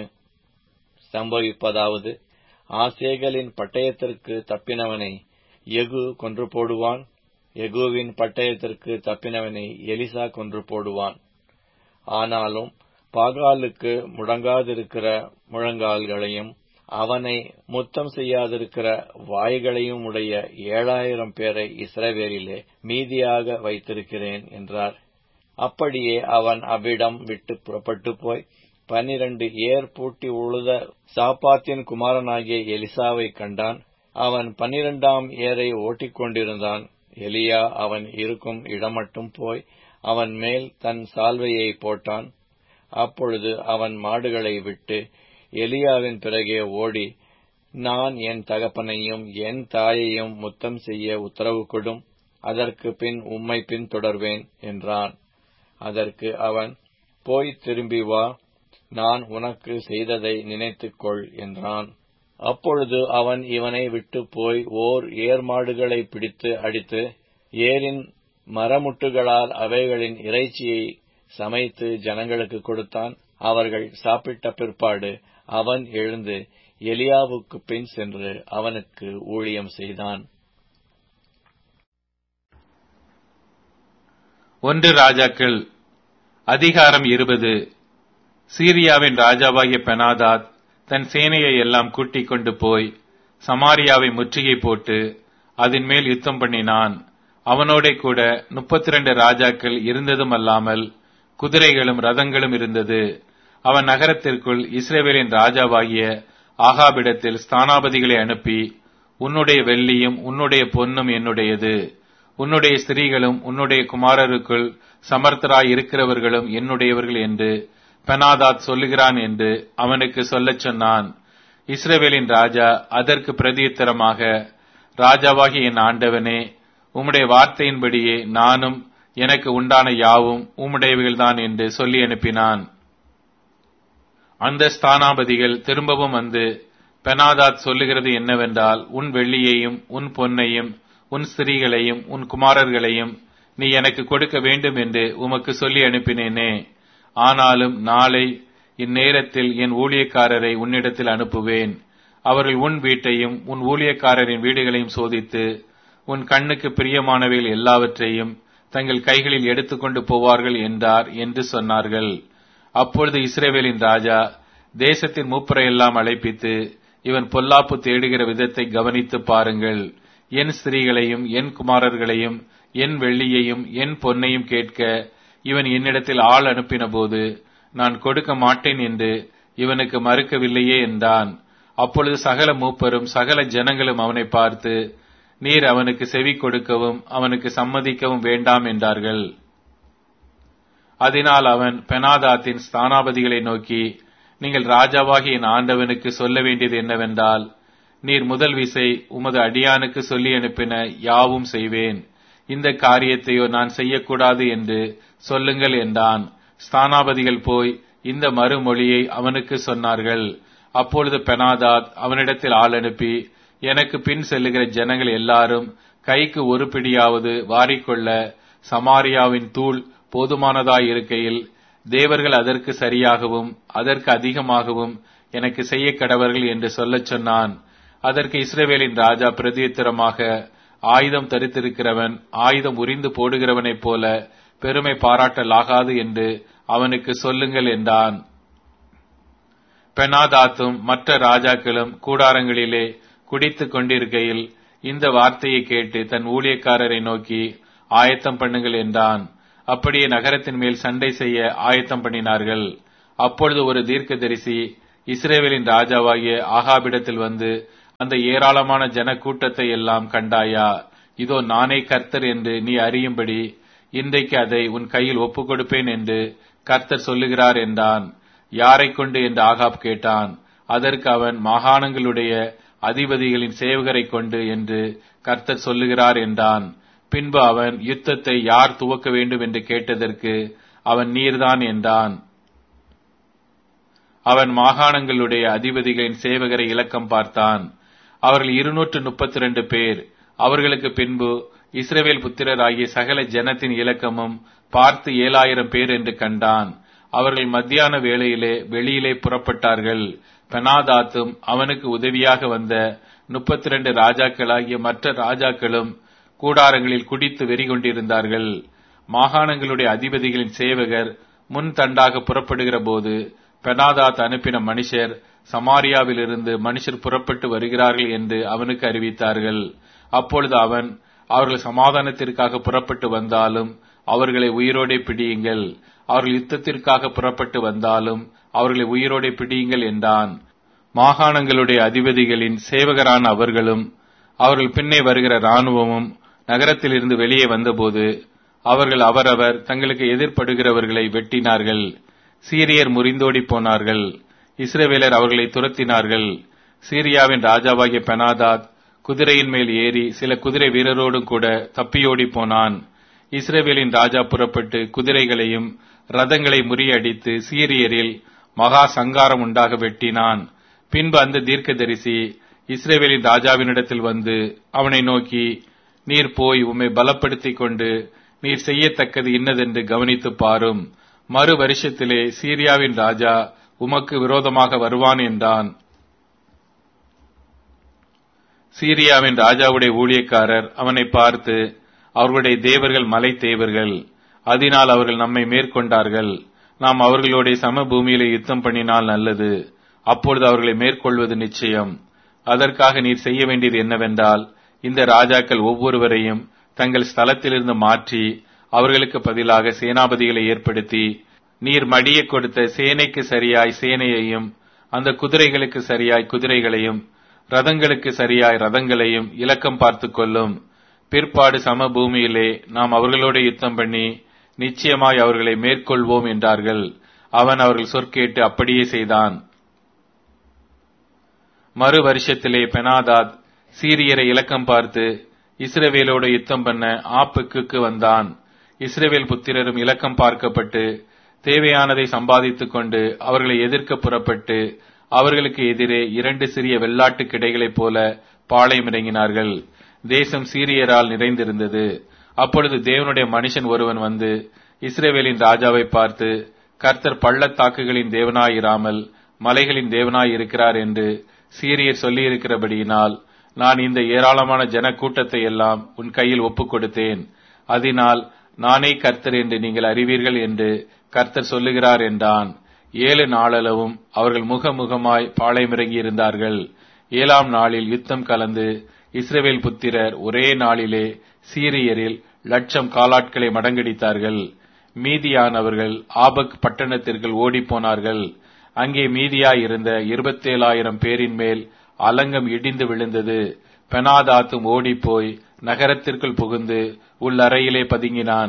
சம்பவிப்பதாவது ஆசேகலின் பட்டயத்திற்கு தப்பினவனை எகு கொன்று போடுவான் எகுவின் பட்டயத்திற்கு தப்பினவனை எலிசா கொன்று போடுவான் ஆனாலும் பாகாலுக்கு முடங்காதிருக்கிற முழங்கால்களையும் அவனை முத்தம் செய்யாதிருக்கிற வாய்களையும் உடைய ஏழாயிரம் பேரை இஸ்ரவேலிலே மீதியாக வைத்திருக்கிறேன் என்றார் அப்படியே அவன் அவ்விடம் விட்டு புறப்பட்டு போய் பன்னிரண்டு ஏர் பூட்டி உழுத சாப்பாத்தின் குமாரனாகிய எலிசாவை கண்டான் அவன் பன்னிரண்டாம் ஏரை ஓட்டிக் கொண்டிருந்தான் எலியா அவன் இருக்கும் இடமட்டும் போய் அவன் மேல் தன் சால்வையை போட்டான் அப்பொழுது அவன் மாடுகளை விட்டு எலியாவின் பிறகே ஓடி நான் என் தகப்பனையும் என் தாயையும் முத்தம் செய்ய உத்தரவு கொடும் அதற்கு பின் உம்மை பின்தொடர்வேன் என்றான் அதற்கு அவன் போய் திரும்பி வா நான் உனக்கு செய்ததை நினைத்துக்கொள் என்றான் அப்பொழுது அவன் இவனை விட்டு போய் ஓர் ஏர் மாடுகளை பிடித்து அடித்து ஏரின் மரமுட்டுகளால் அவைகளின் இறைச்சியை சமைத்து ஜனங்களுக்கு கொடுத்தான் அவர்கள் சாப்பிட்ட பிற்பாடு அவன் எழுந்து எலியாவுக்கு பின் சென்று அவனுக்கு ஊழியம் செய்தான் ஒன்று ராஜாக்கள் அதிகாரம் இருபது சீரியாவின் ராஜாவாகிய பெனாதாத் தன் சேனையை எல்லாம் கூட்டிக் கொண்டு போய் சமாரியாவை முற்றுகை போட்டு அதன் மேல் யுத்தம் பண்ணினான் அவனோட கூட முப்பத்தி ரெண்டு ராஜாக்கள் இருந்ததும் அல்லாமல் குதிரைகளும் ரதங்களும் இருந்தது அவன் நகரத்திற்குள் இஸ்ரேவேலின் ராஜாவாகிய ஆகாபிடத்தில் ஸ்தானாபதிகளை அனுப்பி உன்னுடைய வெள்ளியும் உன்னுடைய பொன்னும் என்னுடையது உன்னுடைய ஸ்திரீகளும் உன்னுடைய குமாரருக்குள் சமர்த்தராய் இருக்கிறவர்களும் என்னுடையவர்கள் என்று பெனாதாத் சொல்லுகிறான் என்று அவனுக்கு சொல்லச் சொன்னான் இஸ்ரேவேலின் ராஜா அதற்கு பிரதியுத்தரமாக ராஜாவாகி என் ஆண்டவனே உம்முடைய வார்த்தையின்படியே நானும் எனக்கு உண்டான யாவும் உம்முடையவைகள்தான் என்று சொல்லி அனுப்பினான் அந்த ஸ்தானாபதிகள் திரும்பவும் வந்து பெனாதாத் சொல்லுகிறது என்னவென்றால் உன் வெள்ளியையும் உன் பொன்னையும் உன் ஸ்திரீகளையும் உன் குமாரர்களையும் நீ எனக்கு கொடுக்க வேண்டும் என்று உமக்கு சொல்லி அனுப்பினேனே ஆனாலும் நாளை இந்நேரத்தில் என் ஊழியக்காரரை உன்னிடத்தில் அனுப்புவேன் அவர்கள் உன் வீட்டையும் உன் ஊழியக்காரரின் வீடுகளையும் சோதித்து உன் கண்ணுக்கு பிரியமானவைகள் எல்லாவற்றையும் தங்கள் கைகளில் எடுத்துக்கொண்டு போவார்கள் என்றார் என்று சொன்னார்கள் அப்பொழுது இஸ்ரேவேலின் ராஜா தேசத்தின் மூப்பரை எல்லாம் அழைப்பித்து இவன் பொல்லாப்பு தேடுகிற விதத்தை கவனித்து பாருங்கள் என் ஸ்திரீகளையும் என் குமாரர்களையும் என் வெள்ளியையும் என் பொன்னையும் கேட்க இவன் என்னிடத்தில் ஆள் அனுப்பின போது நான் கொடுக்க மாட்டேன் என்று இவனுக்கு மறுக்கவில்லையே என்றான் அப்பொழுது சகல மூப்பரும் சகல ஜனங்களும் அவனை பார்த்து நீர் அவனுக்கு செவி கொடுக்கவும் அவனுக்கு சம்மதிக்கவும் வேண்டாம் என்றார்கள் அதனால் அவன் பெனாதாத்தின் ஸ்தானாபதிகளை நோக்கி நீங்கள் ராஜாவாகி என் ஆண்டவனுக்கு சொல்ல வேண்டியது என்னவென்றால் நீர் முதல் விசை உமது அடியானுக்கு சொல்லி அனுப்பின யாவும் செய்வேன் இந்த காரியத்தையோ நான் செய்யக்கூடாது என்று சொல்லுங்கள் என்றான் ஸ்தானாபதிகள் போய் இந்த மறுமொழியை அவனுக்கு சொன்னார்கள் அப்பொழுது பெனாதாத் அவனிடத்தில் ஆள் அனுப்பி எனக்கு பின் செல்லுகிற ஜனங்கள் எல்லாரும் கைக்கு ஒரு பிடியாவது வாரிக்கொள்ள சமாரியாவின் தூள் போதுமானதாய் இருக்கையில் தேவர்கள் அதற்கு சரியாகவும் அதற்கு அதிகமாகவும் எனக்கு செய்ய கடவர்கள் என்று சொல்லச் சொன்னான் அதற்கு இஸ்ரேவேலின் ராஜா பிரதியுத்தரமாக ஆயுதம் தரித்திருக்கிறவன் ஆயுதம் உரிந்து போடுகிறவனைப் போல பெருமை பாராட்டலாகாது என்று அவனுக்கு சொல்லுங்கள் என்றான் பெனாதாத்தும் மற்ற ராஜாக்களும் கூடாரங்களிலே குடித்துக் கொண்டிருக்கையில் இந்த வார்த்தையை கேட்டு தன் ஊழியக்காரரை நோக்கி ஆயத்தம் பண்ணுங்கள் என்றான் அப்படியே நகரத்தின் மேல் சண்டை செய்ய ஆயத்தம் பண்ணினார்கள் அப்பொழுது ஒரு தீர்க்கதரிசி இஸ்ரேவேலின் ராஜாவாகிய ஆகாபிடத்தில் வந்து அந்த ஏராளமான ஜன கூட்டத்தை எல்லாம் கண்டாயா இதோ நானே கர்த்தர் என்று நீ அறியும்படி இன்றைக்கு அதை உன் கையில் ஒப்புக் கொடுப்பேன் என்று கர்த்தர் சொல்லுகிறார் என்றான் யாரை கொண்டு என்று ஆகாப் கேட்டான் அதற்கு அவன் மாகாணங்களுடைய அதிபதிகளின் சேவகரை கொண்டு என்று கர்த்தர் சொல்லுகிறார் என்றான் பின்பு அவன் யுத்தத்தை யார் துவக்க வேண்டும் என்று கேட்டதற்கு அவன் நீர்தான் என்றான் அவன் மாகாணங்களுடைய அதிபதிகளின் சேவகரை இலக்கம் பார்த்தான் அவர்கள் இருநூற்று முப்பத்தி ரெண்டு பேர் அவர்களுக்கு பின்பு இஸ்ரவேல் புத்திரராகிய சகல ஜனத்தின் இலக்கமும் பார்த்து ஏழாயிரம் பேர் என்று கண்டான் அவர்கள் மத்தியான வேளையிலே வெளியிலே புறப்பட்டார்கள் பெனாதாத்தும் அவனுக்கு உதவியாக வந்த முப்பத்தி ரெண்டு ராஜாக்களாகிய மற்ற ராஜாக்களும் கூடாரங்களில் குடித்து வெறி கொண்டிருந்தார்கள் மாகாணங்களுடைய அதிபதிகளின் சேவகர் முன் தண்டாக புறப்படுகிற போது பெனாதாத் அனுப்பின மனுஷர் சமாரியாவிலிருந்து மனுஷர் புறப்பட்டு வருகிறார்கள் என்று அவனுக்கு அறிவித்தார்கள் அப்பொழுது அவன் அவர்கள் சமாதானத்திற்காக புறப்பட்டு வந்தாலும் அவர்களை உயிரோடே பிடியுங்கள் அவர்கள் யுத்தத்திற்காக புறப்பட்டு வந்தாலும் அவர்களை உயிரோடே பிடியுங்கள் என்றான் மாகாணங்களுடைய அதிபதிகளின் சேவகரான அவர்களும் அவர்கள் பின்னே வருகிற இராணுவமும் நகரத்திலிருந்து வெளியே வந்தபோது அவர்கள் அவரவர் தங்களுக்கு எதிர்ப்படுகிறவர்களை வெட்டினார்கள் சீரியர் முறிந்தோடி போனார்கள் இஸ்ரவேலர் அவர்களை துரத்தினார்கள் சீரியாவின் ராஜாவாகிய பெனாதாத் குதிரையின் மேல் ஏறி சில குதிரை வீரரோடும் கூட தப்பியோடி போனான் இஸ்ரேவேலின் ராஜா புறப்பட்டு குதிரைகளையும் ரதங்களை முறியடித்து சீரியரில் மகா சங்காரம் உண்டாக வெட்டினான் பின்பு அந்த தீர்க்கதரிசி இஸ்ரேவேலின் ராஜாவினிடத்தில் வந்து அவனை நோக்கி நீர் போய் உம்மை பலப்படுத்திக் கொண்டு நீர் செய்யத்தக்கது இன்னதென்று கவனித்து பாரும் மறு வருஷத்திலே சீரியாவின் ராஜா உமக்கு விரோதமாக வருவான் என்றான் சீரியாவின் ராஜாவுடைய ஊழியக்காரர் அவனை பார்த்து அவர்களுடைய தேவர்கள் மலை தேவர்கள் அதனால் அவர்கள் நம்மை மேற்கொண்டார்கள் நாம் அவர்களுடைய சமபூமியிலே யுத்தம் பண்ணினால் நல்லது அப்பொழுது அவர்களை மேற்கொள்வது நிச்சயம் அதற்காக நீர் செய்ய வேண்டியது என்னவென்றால் இந்த ராஜாக்கள் ஒவ்வொருவரையும் தங்கள் ஸ்தலத்திலிருந்து மாற்றி அவர்களுக்கு பதிலாக சேனாபதிகளை ஏற்படுத்தி நீர் மடிய கொடுத்த சேனைக்கு சரியாய் சேனையையும் அந்த குதிரைகளுக்கு சரியாய் குதிரைகளையும் ரதங்களுக்கு சரியாய் ரதங்களையும் இலக்கம் பார்த்து கொள்ளும் பிற்பாடு சமபூமியிலே நாம் அவர்களோட யுத்தம் பண்ணி நிச்சயமாய் அவர்களை மேற்கொள்வோம் என்றார்கள் அவன் அவர்கள் சொற்கேட்டு அப்படியே செய்தான் மறு வருஷத்திலே பெனாதாத் சீரியரை இலக்கம் பார்த்து இஸ்ரவேலோடு யுத்தம் பண்ண ஆப்புக்கு வந்தான் இஸ்ரவேல் புத்திரரும் இலக்கம் பார்க்கப்பட்டு தேவையானதை சம்பாதித்துக் கொண்டு அவர்களை எதிர்க்க புறப்பட்டு அவர்களுக்கு எதிரே இரண்டு சிறிய வெள்ளாட்டு கிடைகளைப் போல பாளையம் இறங்கினார்கள் தேசம் சீரியரால் நிறைந்திருந்தது அப்பொழுது தேவனுடைய மனுஷன் ஒருவன் வந்து இஸ்ரேவேலின் ராஜாவை பார்த்து கர்த்தர் பள்ளத்தாக்குகளின் தேவனாயிராமல் மலைகளின் தேவனாய் இருக்கிறார் என்று சீரியர் சொல்லியிருக்கிறபடியினால் நான் இந்த ஏராளமான ஜன கூட்டத்தை எல்லாம் உன் கையில் ஒப்புக் கொடுத்தேன் அதனால் நானே கர்த்தர் என்று நீங்கள் அறிவீர்கள் என்று கர்த்தர் சொல்லுகிறார் என்றான் ஏழு நாளளவும் அவர்கள் முகமுகமாய் பாளையமிறங்கி இருந்தார்கள் ஏழாம் நாளில் யுத்தம் கலந்து இஸ்ரவேல் புத்திரர் ஒரே நாளிலே சீரியரில் லட்சம் காலாட்களை மடங்கடித்தார்கள் மீதியானவர்கள் ஆபக் பட்டணத்திற்குள் ஓடிப்போனார்கள் அங்கே மீதியாய் இருந்த இருபத்தேழாயிரம் பேரின் மேல் அலங்கம் இடிந்து விழுந்தது பெனாதாத்தும் ஓடிப்போய் நகரத்திற்குள் புகுந்து உள்ளறையிலே பதுங்கினான்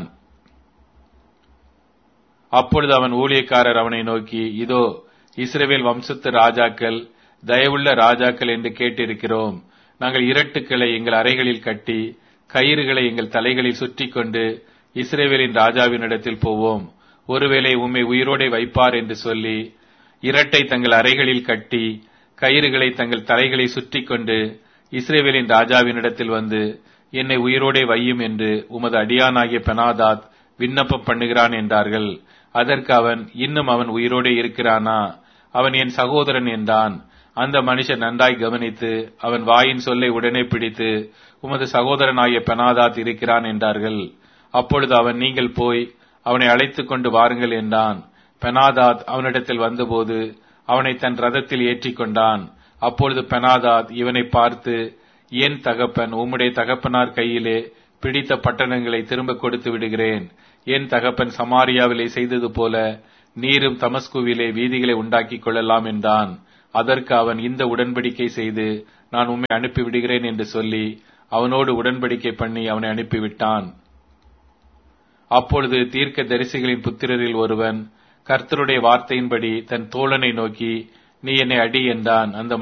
அப்பொழுது அவன் ஊழியக்காரர் அவனை நோக்கி இதோ இஸ்ரவேல் வம்சத்து ராஜாக்கள் தயவுள்ள ராஜாக்கள் என்று கேட்டிருக்கிறோம் நாங்கள் இரட்டுக்களை எங்கள் அறைகளில் கட்டி கயிறுகளை எங்கள் தலைகளில் சுற்றி கொண்டு இஸ்ரேவேலின் ராஜாவினிடத்தில் போவோம் ஒருவேளை உம்மை உயிரோடே வைப்பார் என்று சொல்லி இரட்டை தங்கள் அறைகளில் கட்டி கயிறுகளை தங்கள் தலைகளை சுற்றி கொண்டு இஸ்ரேவேலின் ராஜாவினிடத்தில் வந்து என்னை உயிரோடே வையும் என்று உமது அடியானாகிய பெனாதாத் விண்ணப்பம் பண்ணுகிறான் என்றார்கள் அதற்கு அவன் இன்னும் அவன் உயிரோடே இருக்கிறானா அவன் என் சகோதரன் என்றான் அந்த மனுஷன் நன்றாய் கவனித்து அவன் வாயின் சொல்லை உடனே பிடித்து உமது சகோதரனாகிய பெனாதாத் இருக்கிறான் என்றார்கள் அப்பொழுது அவன் நீங்கள் போய் அவனை அழைத்துக் கொண்டு வாருங்கள் என்றான் பெனாதாத் அவனிடத்தில் வந்தபோது அவனை தன் ரதத்தில் ஏற்றிக் கொண்டான் அப்பொழுது பெனாதாத் இவனை பார்த்து என் தகப்பன் உம்முடைய தகப்பனார் கையிலே பிடித்த பட்டணங்களை திரும்ப கொடுத்து விடுகிறேன் என் தகப்பன் சமாரியாவிலே செய்தது போல நீரும் தமஸ்குவிலே வீதிகளை உண்டாக்கிக் கொள்ளலாம் என்றான் அதற்கு அவன் இந்த உடன்படிக்கை செய்து நான் உம்மை அனுப்பிவிடுகிறேன் என்று சொல்லி அவனோடு உடன்படிக்கை பண்ணி அவனை அனுப்பிவிட்டான் அப்பொழுது தீர்க்க தரிசிகளின் புத்திரரில் ஒருவன் கர்த்தருடைய வார்த்தையின்படி தன் தோழனை நோக்கி நீ என்னை அடி என்றான் அந்த